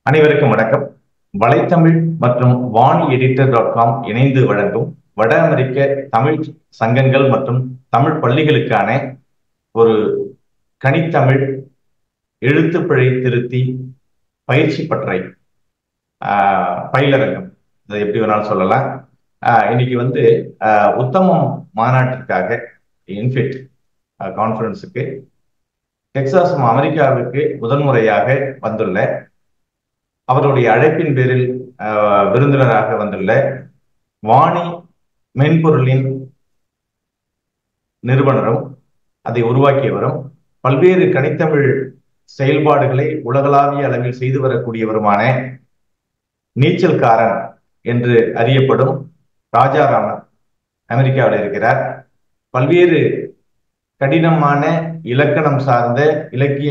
அனைவருக்கும் வணக்கம் வலைத்தமிழ் மற்றும் வாணி எடிட்டர் டாட் காம் இணைந்து வழங்கும் வட அமெரிக்க தமிழ் சங்கங்கள் மற்றும் தமிழ் பள்ளிகளுக்கான ஒரு கனித்தமிழ் எழுத்துப்பிழை திருத்தி பயிற்சி பற்றை ஆஹ், பயிலரங்கம் அதை எப்படி வேணாலும் சொல்லலாம் ஆஹ், இன்னைக்கு வந்து ஆஹ், உத்தமம் மாநாட்டிற்காக இன்ஃபிட் கான்ஃபரன்ஸுக்கு டெக்சாஸ் அமெரிக்காவுக்கு முதன்முறையாக வந்துள்ள அவருடைய அழைப்பின் பேரில் ஆஹ், விருந்தினராக வந்துள்ள வாணி மென்பொருளின் நிறுவனரும் அதை உருவாக்கியவரும் பல்வேறு கனித்தமிழ் செயல்பாடுகளை உலகளாவிய அளவில் செய்து வரக்கூடியவருமான நீச்சல்காரன் என்று அறியப்படும் ராஜாராமன் அமெரிக்காவில் இருக்கிறார் பல்வேறு கடினமான இலக்கணம் சார்ந்த இலக்கிய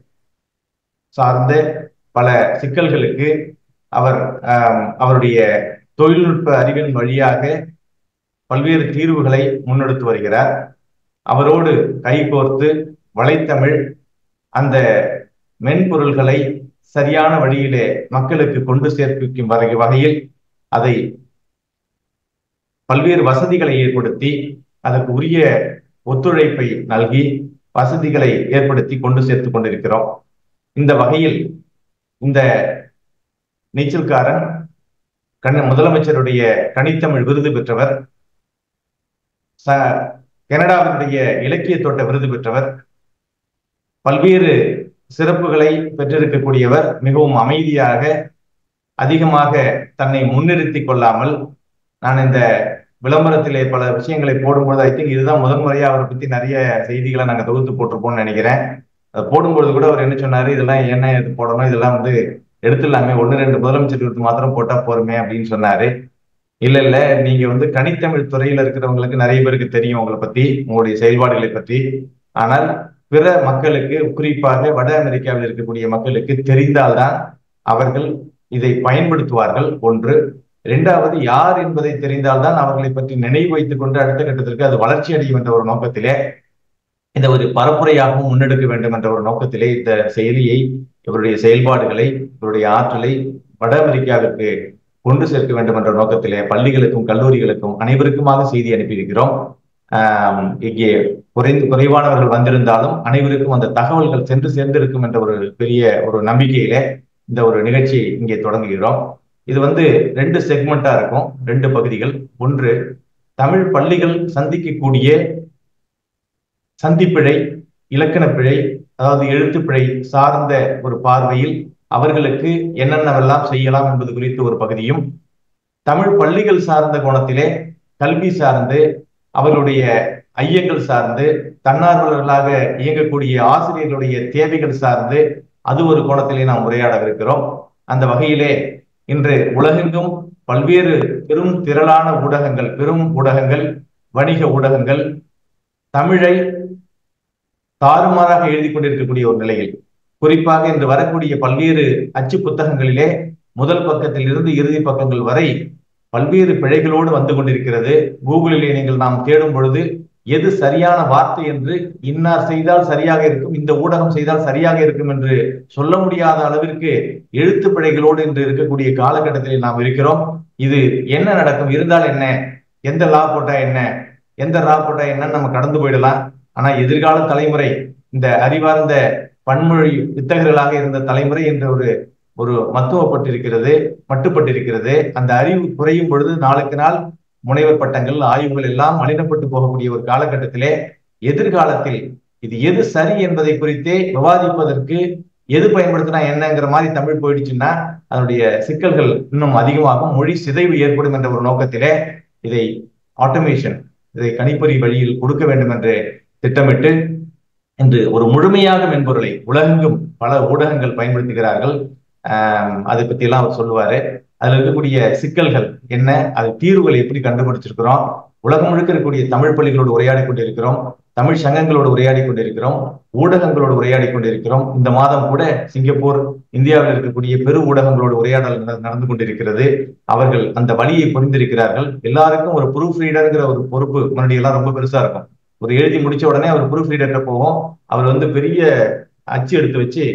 சார்ந்த பல சிக்கல்களுக்கு அவர் ஆம், அவருடைய தொழில்நுட்ப அறிவின் வழியாக பல்வேறு தீர்வுகளை முன்னெடுத்து வருகிறார் அவரோடு கைகோர்த்து வலைத்தமிழ் அந்த மென்பொருள்களை சரியான வழியிலே மக்களுக்கு கொண்டு சேர்ப்பிக்கும் வகை- வகையில் அதை பல்வேறு வசதிகளை ஏற்படுத்தி அதற்கு உரிய ஒத்துழைப்பை நல்கி வசதிகளை ஏற்படுத்தி கொண்டு சேர்த்து கொண்டிருக்கிறோம் இந்த வகையில் இந்த நீச்சல்காரன் கண் முதலமைச்சருடைய கனித்தமிழ் விருது பெற்றவர் ச கனடாவினுடைய இலக்கிய தோட்ட விருது பெற்றவர் பல்வேறு சிறப்புகளை பெற்றிருக்கக்கூடியவர் மிகவும் அமைதியாக அதிகமாக தன்னை முன்னிறுத்திக் கொள்ளாமல் நான் இந்த விளம்பரத்திலே பல விஷயங்களை போடும்போது ஐ திங்க் இதுதான் முதல் முறையா அவரை பத்தி நிறைய செய்திகளை நாங்க தொகுத்து போட்டிருப்போம்னு நினைக்கிறேன் அதை போடும்பொழுது கூட அவர் என்ன சொன்னாரு இதெல்லாம் என்ன இது போடணும் இதெல்லாம் வந்து எடுத்துடலாமே ஒன்று ரெண்டு முதலமைச்சர் விருது மாத்திரம் போட்டா போருமே அப்படின்னு சொன்னாரு இல்ல இல்ல நீங்க வந்து கனித்தமிழ் துறையில இருக்கிறவங்களுக்கு நிறைய பேருக்கு தெரியும் உங்களை பத்தி உங்களுடைய செயல்பாடுகளை பற்றி ஆனால் பிற மக்களுக்கு குறிப்பாக வட அமெரிக்காவில் இருக்கக்கூடிய மக்களுக்கு தெரிந்தால்தான் அவர்கள் இதை பயன்படுத்துவார்கள் ஒன்று இரண்டாவது யார் என்பதை தெரிந்தால்தான் அவர்களை பற்றி நினைவு வைத்துக் கொண்டு அடுத்த கட்டத்திற்கு அது வளர்ச்சி அடையும் என்ற ஒரு நோக்கத்திலே இந்த ஒரு பரப்புரையாகவும் முன்னெடுக்க வேண்டும் என்ற ஒரு நோக்கத்திலே இந்த செயலியை இவருடைய செயல்பாடுகளை இவருடைய ஆற்றலை வட அமெரிக்காவிற்கு கொண்டு சேர்க்க வேண்டும் என்ற நோக்கத்திலே பள்ளிகளுக்கும் கல்லூரிகளுக்கும் அனைவருக்குமாக செய்தி அனுப்பியிருக்கிறோம் ஆஹ் இங்கே குறைந்து குறைவானவர்கள் வந்திருந்தாலும் அனைவருக்கும் அந்த தகவல்கள் சென்று சேர்ந்திருக்கும் என்ற ஒரு பெரிய ஒரு நம்பிக்கையிலே இந்த ஒரு நிகழ்ச்சி இங்கே தொடங்குகிறோம் இது வந்து ரெண்டு செக்மெண்டா இருக்கும் ரெண்டு பகுதிகள் ஒன்று தமிழ் பள்ளிகள் சந்திக்கக்கூடிய சந்திப்பிழை இலக்கண பிழை அதாவது எழுத்துப்பிழை சார்ந்த ஒரு பார்வையில் அவர்களுக்கு என்னென்னவெல்லாம் செய்யலாம் என்பது குறித்து ஒரு பகுதியும் தமிழ் பள்ளிகள் சார்ந்த கோணத்திலே கல்வி சார்ந்து அவர்களுடைய ஐயங்கள் சார்ந்து தன்னார்வலர்களாக இயங்கக்கூடிய ஆசிரியர்களுடைய தேவைகள் சார்ந்து அது ஒரு கோணத்திலே நாம் உரையாடவிருக்கிறோம் அந்த வகையிலே இன்று உலகெங்கும் பல்வேறு பெரும் திரளான ஊடகங்கள் பெரும் ஊடகங்கள் வணிக ஊடகங்கள் தமிழை தாறுமாறாக எழுதி கொண்டிருக்கக்கூடிய ஒரு நிலையில் குறிப்பாக இன்று வரக்கூடிய பல்வேறு அச்சு புத்தகங்களிலே முதல் பக்கத்தில் இருந்து இறுதி பக்கங்கள் வரை பல்வேறு பிழைகளோடு வந்து கொண்டிருக்கிறது கூகுளிலே நீங்கள் நாம் தேடும் பொழுது எது சரியான வார்த்தை என்று இன்னார் செய்தால் சரியாக இருக்கும் இந்த ஊடகம் செய்தால் சரியாக இருக்கும் என்று சொல்ல முடியாத அளவிற்கு எழுத்து பிழைகளோடு இன்று இருக்கக்கூடிய காலகட்டத்தில் நாம் இருக்கிறோம் இது என்ன நடக்கும் இருந்தால் என்ன எந்த லா போட்டா என்ன எந்த ரா போட்டா என்னன்னு நம்ம கடந்து போயிடலாம் ஆனா எதிர்கால தலைமுறை இந்த அறிவார்ந்த பன்மொழி வித்தகர்களாக இருந்த தலைமுறை என்ற ஒரு ஒரு மத்துவப்பட்டிருக்கிறது மட்டுப்பட்டிருக்கிறது அந்த அறிவு குறையும் பொழுது நாளுக்கு நாள் முனைவர் பட்டங்கள் ஆய்வுகள் எல்லாம் மலினப்பட்டு போகக்கூடிய ஒரு காலகட்டத்திலே எதிர்காலத்தில் இது எது சரி என்பதை குறித்தே விவாதிப்பதற்கு எது பயன்படுத்தினா என்னங்கிற மாதிரி தமிழ் போயிடுச்சுன்னா அதனுடைய சிக்கல்கள் இன்னும் அதிகமாகும் மொழி சிதைவு ஏற்படும் என்ற ஒரு நோக்கத்திலே இதை ஆட்டோமேஷன் இதை கணிப்பொறி வழியில் கொடுக்க வேண்டும் என்று திட்டமிட்டு இன்று ஒரு முழுமையாக மென்பொருளை உலகெங்கும் பல ஊடகங்கள் பயன்படுத்துகிறார்கள் ஆஹ் அதை பத்தி எல்லாம் அவர் சொல்லுவாரு அதுல இருக்கக்கூடிய சிக்கல்கள் என்ன அது தீர்வுகளை எப்படி கண்டுபிடிச்சிருக்கிறோம் உலகம் முழுக்க இருக்கக்கூடிய தமிழ் பள்ளிகளோடு உரையாடி கொண்டிருக்கிறோம் தமிழ் சங்கங்களோடு உரையாடி கொண்டிருக்கிறோம் ஊடகங்களோடு உரையாடி கொண்டிருக்கிறோம் இந்த மாதம் கூட சிங்கப்பூர் இந்தியாவில் இருக்கக்கூடிய பெரு ஊடகங்களோடு உரையாடல் நட- நடந்து கொண்டிருக்கிறது அவர்கள் அந்த வழியை புரிந்திருக்கிறார்கள் எல்லாருக்கும் ஒரு ப்ரூஃப் ரீடர்ங்கிற ஒரு பொறுப்பு முன்னாடி எல்லாம் ரொம்ப பெருசா இருக்கும் ஒரு எழுதி முடிச்ச உடனே அவர் ப்ரூஃப் ரீடர்கிட்ட போவோம் அவர் வந்து பெரிய அச்சு எடுத்து வச்சு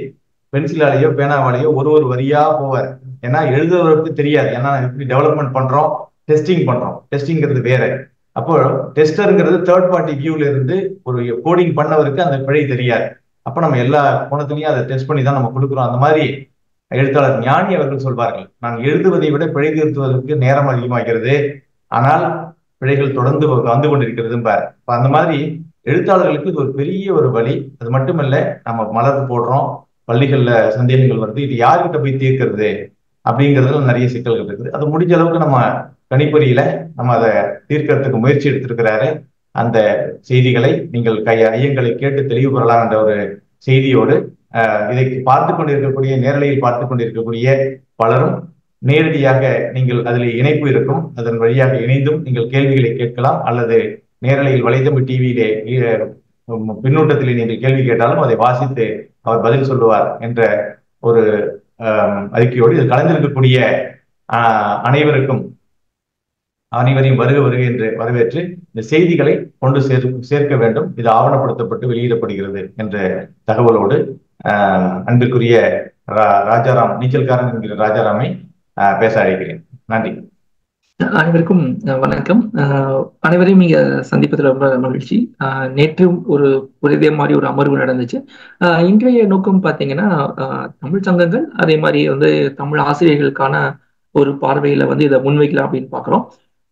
பென்சிலாலேயோ பேனாவாலேயோ ஒரு ஒரு வரியா போவார் ஏன்னா எழுதுறவருக்கு தெரியாது ஏன்னா எப்படி டெவலப்மெண்ட் பண்றோம் டெஸ்டிங் பண்றோம் டெஸ்டிங்கிறது வேற அப்போ டெஸ்டருங்கிறது தேர்ட் பார்ட்டி வியூல இருந்து ஒரு கோடிங் பண்ணவருக்கு அந்த பிழை தெரியாது அப்ப நம்ம எல்லா கோணத்திலையும் அதை டெஸ்ட் பண்ணி தான் நம்ம கொடுக்குறோம் அந்த மாதிரி எழுத்தாளர் ஞானி அவர்கள் சொல்வார்கள் நான் எழுதுவதை விட பிழை திருத்துவதற்கு நேரம் அதிகமாகிறது ஆனால் பிழைகள் தொடர்ந்து வந்து கொண்டிருக்கிறதும்பார் இப்ப அந்த மாதிரி எழுத்தாளர்களுக்கு இது ஒரு பெரிய ஒரு வழி அது மட்டுமல்ல நம்ம மலர் போடுறோம் பள்ளிகள்ல சந்தேகங்கள் வருது இது யார்கிட்ட போய் தீர்க்கிறது அப்படிங்கிறதுல நிறைய சிக்கல்கள் இருக்குது அது முடிஞ்ச அளவுக்கு நம்ம கணிப்பொறியில நம்ம அதை தீர்க்கறதுக்கு முயற்சி எடுத்திருக்கிறாரு அந்த செய்திகளை நீங்கள் கை ஐயங்களை கேட்டு தெளிவு பெறலாம் என்ற ஒரு செய்தியோடு இதை பார்த்து கொண்டிருக்கக்கூடிய நேரலையில் பார்த்து கொண்டிருக்கக்கூடிய பலரும் நேரடியாக நீங்கள் அதில் இணைப்பு இருக்கும் அதன் வழியாக இணைந்தும் நீங்கள் கேள்விகளை கேட்கலாம் அல்லது நேரலையில் வலைதம்பி டிவியிலே பின்னூட்டத்திலே நீங்கள் கேள்வி கேட்டாலும் அதை வாசித்து அவர் பதில் சொல்லுவார் என்ற ஒரு அறிக்கையோடு இதில் கலந்திருக்கக்கூடிய அனைவருக்கும் அனைவரையும் வருக வருக என்று வரவேற்று இந்த செய்திகளை கொண்டு சேர் சேர்க்க வேண்டும் இது ஆவணப்படுத்தப்பட்டு வெளியிடப்படுகிறது என்ற தகவலோடு அன்பிற்குரிய ராஜாராம் நீச்சல்காரன் என்கிற ராஜாராமை பேச அழைக்கிறேன் நன்றி அனைவருக்கும் வணக்கம் அனைவரையும் இங்க சந்திப்பதில் ரொம்ப மகிழ்ச்சி நேற்றும் ஒரு இதே மாதிரி ஒரு அமர்வு நடந்துச்சு இன்றைய நோக்கம் பார்த்தீங்கன்னா தமிழ் சங்கங்கள் அதே மாதிரி வந்து தமிழ் ஆசிரியர்களுக்கான ஒரு பார்வையில வந்து இதை முன்வைக்கலாம் அப்படின்னு பாக்குறோம்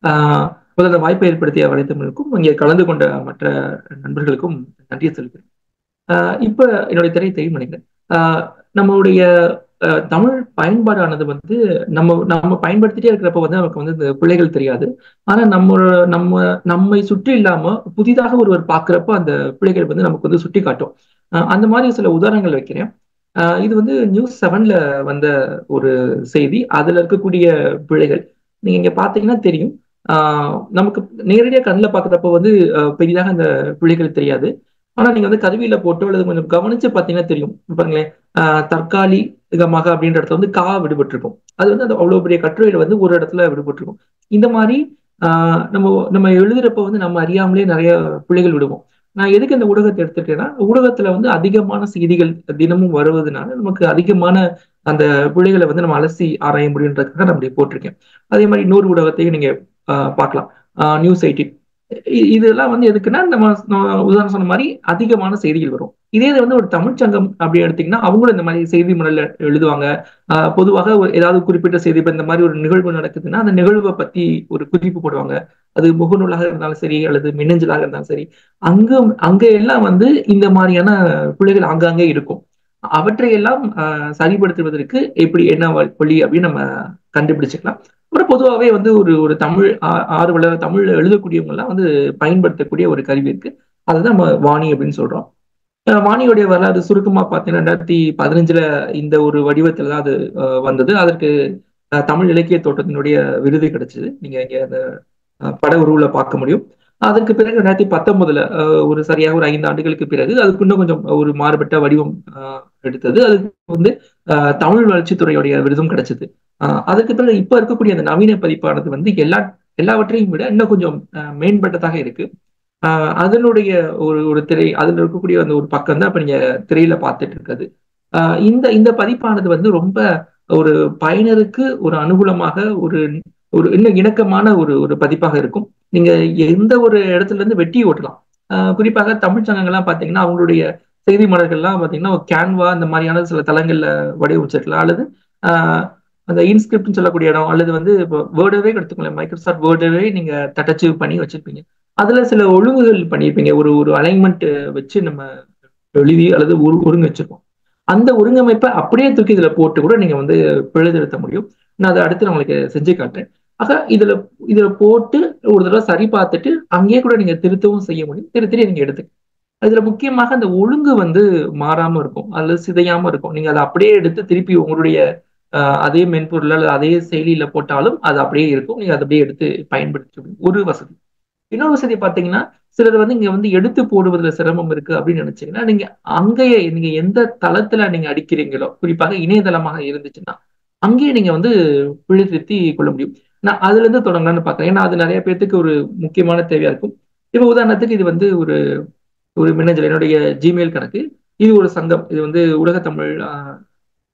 முதல்ல வாய்ப்பை ஏற்படுத்திய வலைத்தமிழுக்கும் இங்கே கலந்து கொண்ட மற்ற நண்பர்களுக்கும் நன்றியை செலுத்துகிறேன் இப்ப என்னுடைய திரை தெரியும் நினைக்கிறேன் நம்மளுடைய தமிழ் பயன்பாடானது வந்து நம்ம நம்ம பயன்படுத்திட்டே இருக்கிறப்ப வந்து நமக்கு வந்து இந்த பிள்ளைகள் தெரியாது ஆனா நம்ம நம்ம நம்மை சுற்றி இல்லாம புதிதாக ஒருவர் பாக்குறப்ப அந்த பிள்ளைகள் வந்து நமக்கு வந்து சுட்டி காட்டும் அந்த மாதிரி சில உதாரணங்கள் வைக்கிறேன் இது வந்து நியூஸ் செவன்ல வந்த ஒரு செய்தி அதுல இருக்கக்கூடிய பிழைகள் நீங்க இங்க பாத்தீங்கன்னா தெரியும் ஆஹ் நமக்கு நேரடியாக கண்ணில் பாக்குறப்ப வந்து பெரிதாக அந்த பிள்ளைகள் தெரியாது ஆனா நீங்க வந்து கருவியில போட்டோ அல்லது கொஞ்சம் கவனிச்சு பாத்தீங்கன்னா தெரியும் பாருங்களேன் ஆஹ் தற்காலிகமாக அப்படின்ற இடத்துல வந்து கா விடுபட்டிருக்கும் அது வந்து அந்த அவ்வளவு பெரிய கட்டுரையில வந்து ஒரு இடத்துல விடுபட்டிருக்கும் இந்த மாதிரி ஆஹ் நம்ம நம்ம எழுதுறப்ப வந்து நம்ம அறியாமலே நிறைய பிள்ளைகள் விடுவோம் நான் எதுக்கு இந்த ஊடகத்தை எடுத்துட்டேன்னா ஊடகத்துல வந்து அதிகமான செய்திகள் தினமும் வருவதனால நமக்கு அதிகமான அந்த பிள்ளைகளை வந்து நம்ம அலசி ஆராய முடியுன்றதுக்காக நான் அப்படி போட்டிருக்கேன் அதே மாதிரி இன்னொரு ஊடகத்தையும் நீங்க பார்க்கலாம் நியூஸ் எயிட்டின் இதெல்லாம் வந்து எதுக்குன்னா நம்ம உதாரணம் சொன்ன மாதிரி அதிகமான செய்திகள் வரும் இதே வந்து ஒரு தமிழ்ச்சங்கம் அப்படி எடுத்தீங்கன்னா அவங்களும் இந்த மாதிரி செய்தி மடல எழுதுவாங்க பொதுவாக ஏதாவது குறிப்பிட்ட செய்தி இப்போ இந்த மாதிரி ஒரு நிகழ்வு நடக்குதுன்னா அந்த நிகழ்வை பத்தி ஒரு குறிப்பு போடுவாங்க அது முகநூலாக இருந்தாலும் சரி அல்லது மின்னஞ்சலாக இருந்தாலும் சரி அங்க அங்க எல்லாம் வந்து இந்த மாதிரியான பிள்ளைகள் ஆங்காங்கே இருக்கும் அவற்றையெல்லாம் சரிப்படுத்துவதற்கு எப்படி என்ன வழி அப்படின்னு நம்ம கண்டுபிடிச்சுக்கலாம் அப்புறம் பொதுவாகவே வந்து ஒரு ஒரு தமிழ் ஆர்வலர் தமிழ் எழுதக்கூடியவங்க எல்லாம் வந்து பயன்படுத்தக்கூடிய ஒரு கருவி இருக்கு அதுதான் நம்ம வாணி அப்படின்னு சொல்றோம் வாணியோடைய வரலாறு சுருக்கமா பார்த்தீங்கன்னா ரெண்டாயிரத்தி பதினஞ்சுல இந்த ஒரு வடிவத்துல தான் அது வந்தது அதற்கு தமிழ் இலக்கிய தோட்டத்தினுடைய விருது கிடைச்சது நீங்க இங்க அந்த பட உருவுல பார்க்க முடியும் அதற்கு பிறகு ரெண்டாயிரத்தி பத்தொன்பதுல ஒரு சரியாக ஒரு ஐந்து ஆண்டுகளுக்கு பிறகு அதுக்கு இன்னும் கொஞ்சம் ஒரு மாறுபட்ட வடிவம் எடுத்தது அதுக்கு வந்து தமிழ் வளர்ச்சித்துறையுடைய விருதும் கிடைச்சது அதுக்கு பிறகு இப்ப இருக்கக்கூடிய அந்த நவீன பதிப்பானது வந்து எல்லா எல்லாவற்றையும் விட இன்னும் கொஞ்சம் மேம்பட்டதாக இருக்கு ஆஹ் அதனுடைய ஒரு ஒரு திரை அதுல இருக்கக்கூடிய அந்த ஒரு பக்கம் தான் இப்ப நீங்க திரையில பார்த்துட்டு இருக்குது ஆஹ் இந்த இந்த பதிப்பானது வந்து ரொம்ப ஒரு பயனருக்கு ஒரு அனுகூலமாக ஒரு ஒரு இன்னும் இணக்கமான ஒரு ஒரு பதிப்பாக இருக்கும் நீங்க எந்த ஒரு இடத்துல இருந்து வெட்டி ஓட்டலாம் ஆஹ் குறிப்பாக தமிழ் சங்கங்கள்லாம் பாத்தீங்கன்னா அவங்களுடைய செய்தி மலர்கள்லாம் பாத்தீங்கன்னா கேன்வா இந்த மாதிரியான சில தளங்கள்ல வடிவமைச்சிருக்கலாம் அல்லது ஆஹ் அந்த இன்ஸ்கிரிப்ட்னு சொல்லக்கூடிய இடம் அல்லது வந்து இப்போ வேர்டவே எடுத்துக்கோங்களேன் மைக்ரோசாஃப்ட் வேர்டவே நீங்க தட்டச்சு பண்ணி வச்சிருப்பீங்க அதுல சில ஒழுங்குகள் பண்ணியிருப்பீங்க ஒரு ஒரு அலைன்மெண்ட் வச்சு நம்ம எழுதி அல்லது ஒரு ஒருங்கு வச்சிருப்போம் அந்த ஒருங்கமைப்பை அப்படியே தூக்கி இதுல போட்டு கூட நீங்க வந்து பிழுதெடுத்த முடியும் நான் அதை அடுத்து நான் உங்களுக்கு செஞ்சு காட்டுறேன் ஆக இதுல இதுல போட்டு ஒரு தடவை சரி பார்த்துட்டு அங்கேயே கூட நீங்க திருத்தவும் செய்ய முடியும் திருத்தி நீங்க எடுத்து இதுல முக்கியமாக அந்த ஒழுங்கு வந்து மாறாம இருக்கும் அல்லது சிதையாம இருக்கும் நீங்க அதை அப்படியே எடுத்து திருப்பி உங்களுடைய அதே மென்பொருள் அல்லது அதே செயலியில போட்டாலும் அது அப்படியே இருக்கும் நீங்க அதை அப்படியே எடுத்து பயன்படுத்த முடியும் ஒரு வசதி இன்னொரு வசதி பாத்தீங்கன்னா சிலர் வந்து இங்க வந்து எடுத்து போடுவதில் சிரமம் இருக்கு அப்படின்னு நினைச்சீங்கன்னா நீங்க அங்கேயே நீங்க எந்த தளத்துல நீங்க அடிக்கிறீங்களோ குறிப்பாக இணையதளமாக இருந்துச்சுன்னா அங்கேயே நீங்க வந்து பிழைத்திருத்தி கொள்ள முடியும் நான் அதுல இருந்து தொடங்கலாம்னு பாக்குறேன் ஏன்னா அது நிறைய பேர்த்துக்கு ஒரு முக்கியமான தேவையா இருக்கும் இப்ப உதாரணத்துக்கு இது வந்து ஒரு ஒரு மின்னஞ்சல் என்னுடைய ஜிமெயில் கணக்கு இது ஒரு சங்கம் இது வந்து உலக தமிழ்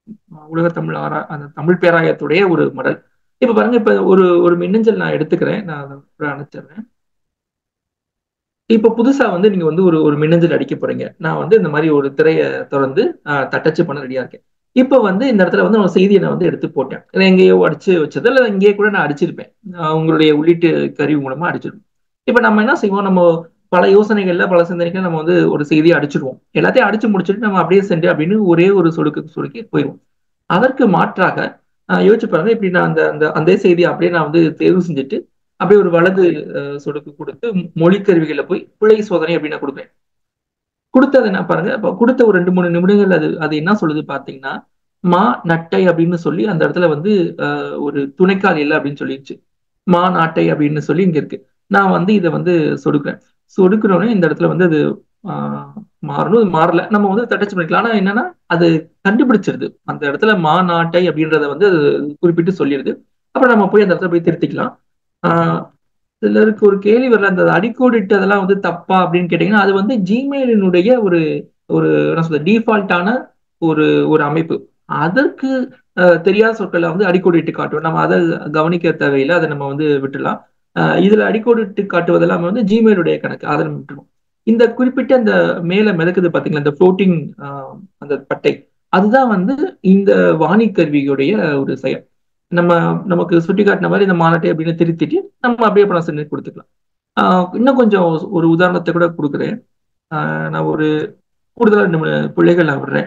உலக தமிழ் ஆரா அந்த தமிழ் பேராயத்துடைய ஒரு மடல் இப்ப பாருங்க இப்ப ஒரு ஒரு மின்னஞ்சல் நான் எடுத்துக்கிறேன் நான் அதை அனுப்பிச்சிடுறேன் இப்ப புதுசா வந்து நீங்க வந்து ஒரு ஒரு மின்னஞ்சல் அடிக்க போறீங்க நான் வந்து இந்த மாதிரி ஒரு திரையை திறந்து தட்டச்சு பண்ண ரெடியா இருக்கேன் இப்ப வந்து இந்த இடத்துல வந்து ஒரு செய்தியை நான் வந்து எடுத்து போட்டேன் இல்லை எங்கேயோ அடிச்சு வச்சது இல்லை இங்கேயே கூட நான் அடிச்சிருப்பேன் உங்களுடைய உள்ளீட்டு கருவி மூலமா அடிச்சிருப்பேன் இப்ப நம்ம என்ன செய்வோம் நம்ம பல யோசனைகள்ல பல சிந்தனைகள் நம்ம வந்து ஒரு செய்தியை அடிச்சிருவோம் எல்லாத்தையும் அடிச்சு முடிச்சுட்டு நம்ம அப்படியே சென்று அப்படின்னு ஒரே ஒரு சொடுக்கு சொடுக்கி போயிடுவோம் அதற்கு மாற்றாக யோசிச்சு பாருங்க இப்படி நான் அந்த அந்த அந்த செய்தியை அப்படியே நான் வந்து தேர்வு செஞ்சுட்டு அப்படியே ஒரு வலது சொடுக்கு கொடுத்து மொழி கருவிகளை போய் பிழை சோதனை அப்படின்னு கொடுப்பேன் கொடுத்தது என்ன பாருங்க அப்ப கொடுத்த ஒரு ரெண்டு மூணு நிமிடங்கள் அது அது என்ன சொல்லுது பாத்தீங்கன்னா மா நட்டை அப்படின்னு சொல்லி அந்த இடத்துல வந்து ஒரு துணைக்கால் இல்லை அப்படின்னு சொல்லிடுச்சு மா நாட்டை அப்படின்னு சொல்லி இங்க இருக்கு நான் வந்து இதை வந்து சொடுக்கிறேன் சொடுக்கிறோன்னே இந்த இடத்துல வந்து அது மாறணும் மாறல நம்ம வந்து தட்டச்சு பண்ணிக்கலாம் ஆனா என்னன்னா அது கண்டுபிடிச்சிருது அந்த இடத்துல மா நாட்டை அப்படின்றத வந்து அது குறிப்பிட்டு சொல்லிடுது அப்புறம் நம்ம போய் அந்த இடத்துல போய் திருத்திக்கலாம் ஆஹ் சிலருக்கு ஒரு கேள்வி வரல அந்த அடிக்கோடிட்டு அதெல்லாம் வந்து தப்பா அப்படின்னு கேட்டீங்கன்னா அது வந்து ஜிமெயிலினுடைய ஒரு ஒரு என்ன சொல்றது டிஃபால்ட்டான ஒரு ஒரு அமைப்பு அதற்கு தெரியாத சொற்களை வந்து அடிக்கோடிட்டு காட்டுவோம் நம்ம அதை கவனிக்க தேவையில்லை அதை நம்ம வந்து விட்டுலாம் இதுல அடிக்கோடிட்டு காட்டுவதெல்லாம் வந்து ஜிமெயிலுடைய கணக்கு அதை நம்ம விட்டுருவோம் இந்த குறிப்பிட்ட அந்த மேல மிதக்குது பாத்தீங்களா இந்த ஃப்ளோட்டிங் அந்த பட்டை அதுதான் வந்து இந்த வாணி கருவியுடைய ஒரு செயல் நம்ம நமக்கு சுட்டி காட்டின மாதிரி இந்த மாநாட்டை அப்படின்னு திருத்திட்டு நம்ம அப்படியே பணம் செஞ்சு கொடுத்துக்கலாம் இன்னும் கொஞ்சம் ஒரு உதாரணத்தை கூட கொடுக்குறேன் நான் ஒரு கூடுதலாக ரெண்டு மூணு பிள்ளைகள் நான் விடுறேன்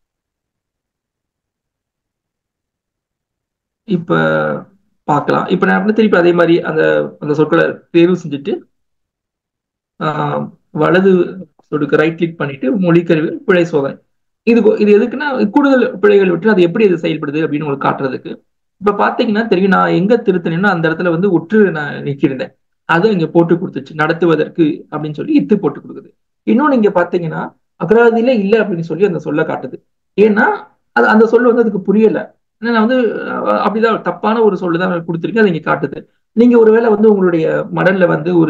இப்ப பார்க்கலாம் இப்ப நான் திருப்பி அதே மாதிரி அந்த அந்த சொற்களை தேர்வு செஞ்சுட்டு வலது சொடுக்கு ரைட் கிளிக் பண்ணிட்டு மொழிக்கருவி பிழை சோதனை இது இது எதுக்குன்னா கூடுதல் பிழைகள் விட்டு அது எப்படி இது செயல்படுது அப்படின்னு உங்களுக்கு காட்டுறதுக்கு இப்ப பாத்தீங்கன்னா தெரியும் நான் எங்க திருத்தினேன்னா அந்த இடத்துல வந்து உற்று நான் நிற்கிருந்தேன் அதை இங்க போட்டு கொடுத்துச்சு நடத்துவதற்கு அப்படின்னு சொல்லி இத்து போட்டு கொடுக்குது இன்னொன்னு இங்க பாத்தீங்கன்னா அகராதியில இல்லை அப்படின்னு சொல்லி அந்த சொல்ல காட்டுது ஏன்னா அது அந்த சொல்ல வந்து அதுக்கு புரியல நான் வந்து அப்படிதான் தப்பான ஒரு சொல்லு தான் கொடுத்துருக்கேன் அது இங்க காட்டுது நீங்க ஒருவேளை வந்து உங்களுடைய மடல்ல வந்து ஒரு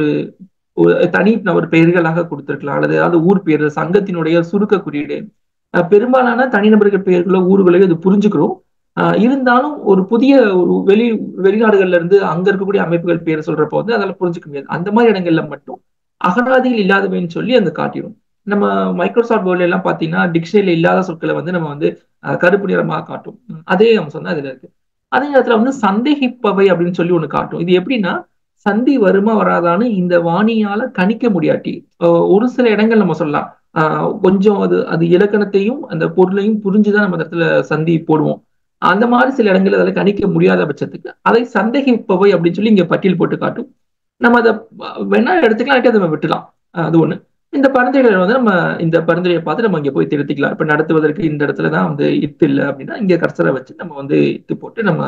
தனி நபர் பெயர்களாக கொடுத்திருக்கலாம் அல்லது ஏதாவது ஊர் பேர் சங்கத்தினுடைய சுருக்க குறியீடு பெரும்பாலான தனிநபர்கள் பெயர்களோ ஊர்களையோ இது புரிஞ்சுக்கிறோம் இருந்தாலும் ஒரு புதிய ஒரு வெளி வெளிநாடுகள்ல இருந்து அங்க இருக்கக்கூடிய அமைப்புகள் பேர் சொல்றப்போ வந்து அதெல்லாம் புரிஞ்சுக்க முடியாது அந்த மாதிரி இடங்கள்ல மட்டும் அகராதியில் இல்லாதவைன்னு சொல்லி அந்த காட்டிடும் நம்ம மைக்ரோசாஃப்ட் வேர்ல்ட் எல்லாம் பாத்தீங்கன்னா டிக்ஷனரியில இல்லாத சொற்களை வந்து நம்ம வந்து கருப்பு நிறமாக காட்டும் அதே அம்சம் தான் இதுல இருக்கு அதே நேரத்துல வந்து சந்தேகிப்பவை அப்படின்னு சொல்லி ஒண்ணு காட்டும் இது எப்படின்னா சந்தி வருமா வராதான்னு இந்த வாணியால கணிக்க முடியாட்டி ஒரு சில இடங்கள் நம்ம சொல்லலாம் ஆஹ் கொஞ்சம் அது அது இலக்கணத்தையும் அந்த பொருளையும் புரிஞ்சுதான் நம்ம அந்த இடத்துல சந்தி போடுவோம் அந்த மாதிரி சில இடங்கள் அதில் கணிக்க முடியாத பட்சத்துக்கு அதை சந்தேகிப்பவை அப்படின்னு சொல்லி இங்க பட்டியல் போட்டு காட்டும் நம்ம அதை வேணா எடுத்துக்கலாம் அதை நம்ம விட்டுலாம் அது ஒண்ணு இந்த பரிந்துரைகளை வந்து நம்ம இந்த பரிந்துரையை பார்த்து நம்ம இங்க போய் திருத்திக்கலாம் இப்ப நடத்துவதற்கு இந்த இடத்துல தான் வந்து இத்து இல்லை அப்படின்னா இங்க கர்சரை வச்சு நம்ம வந்து இத்து போட்டு நம்ம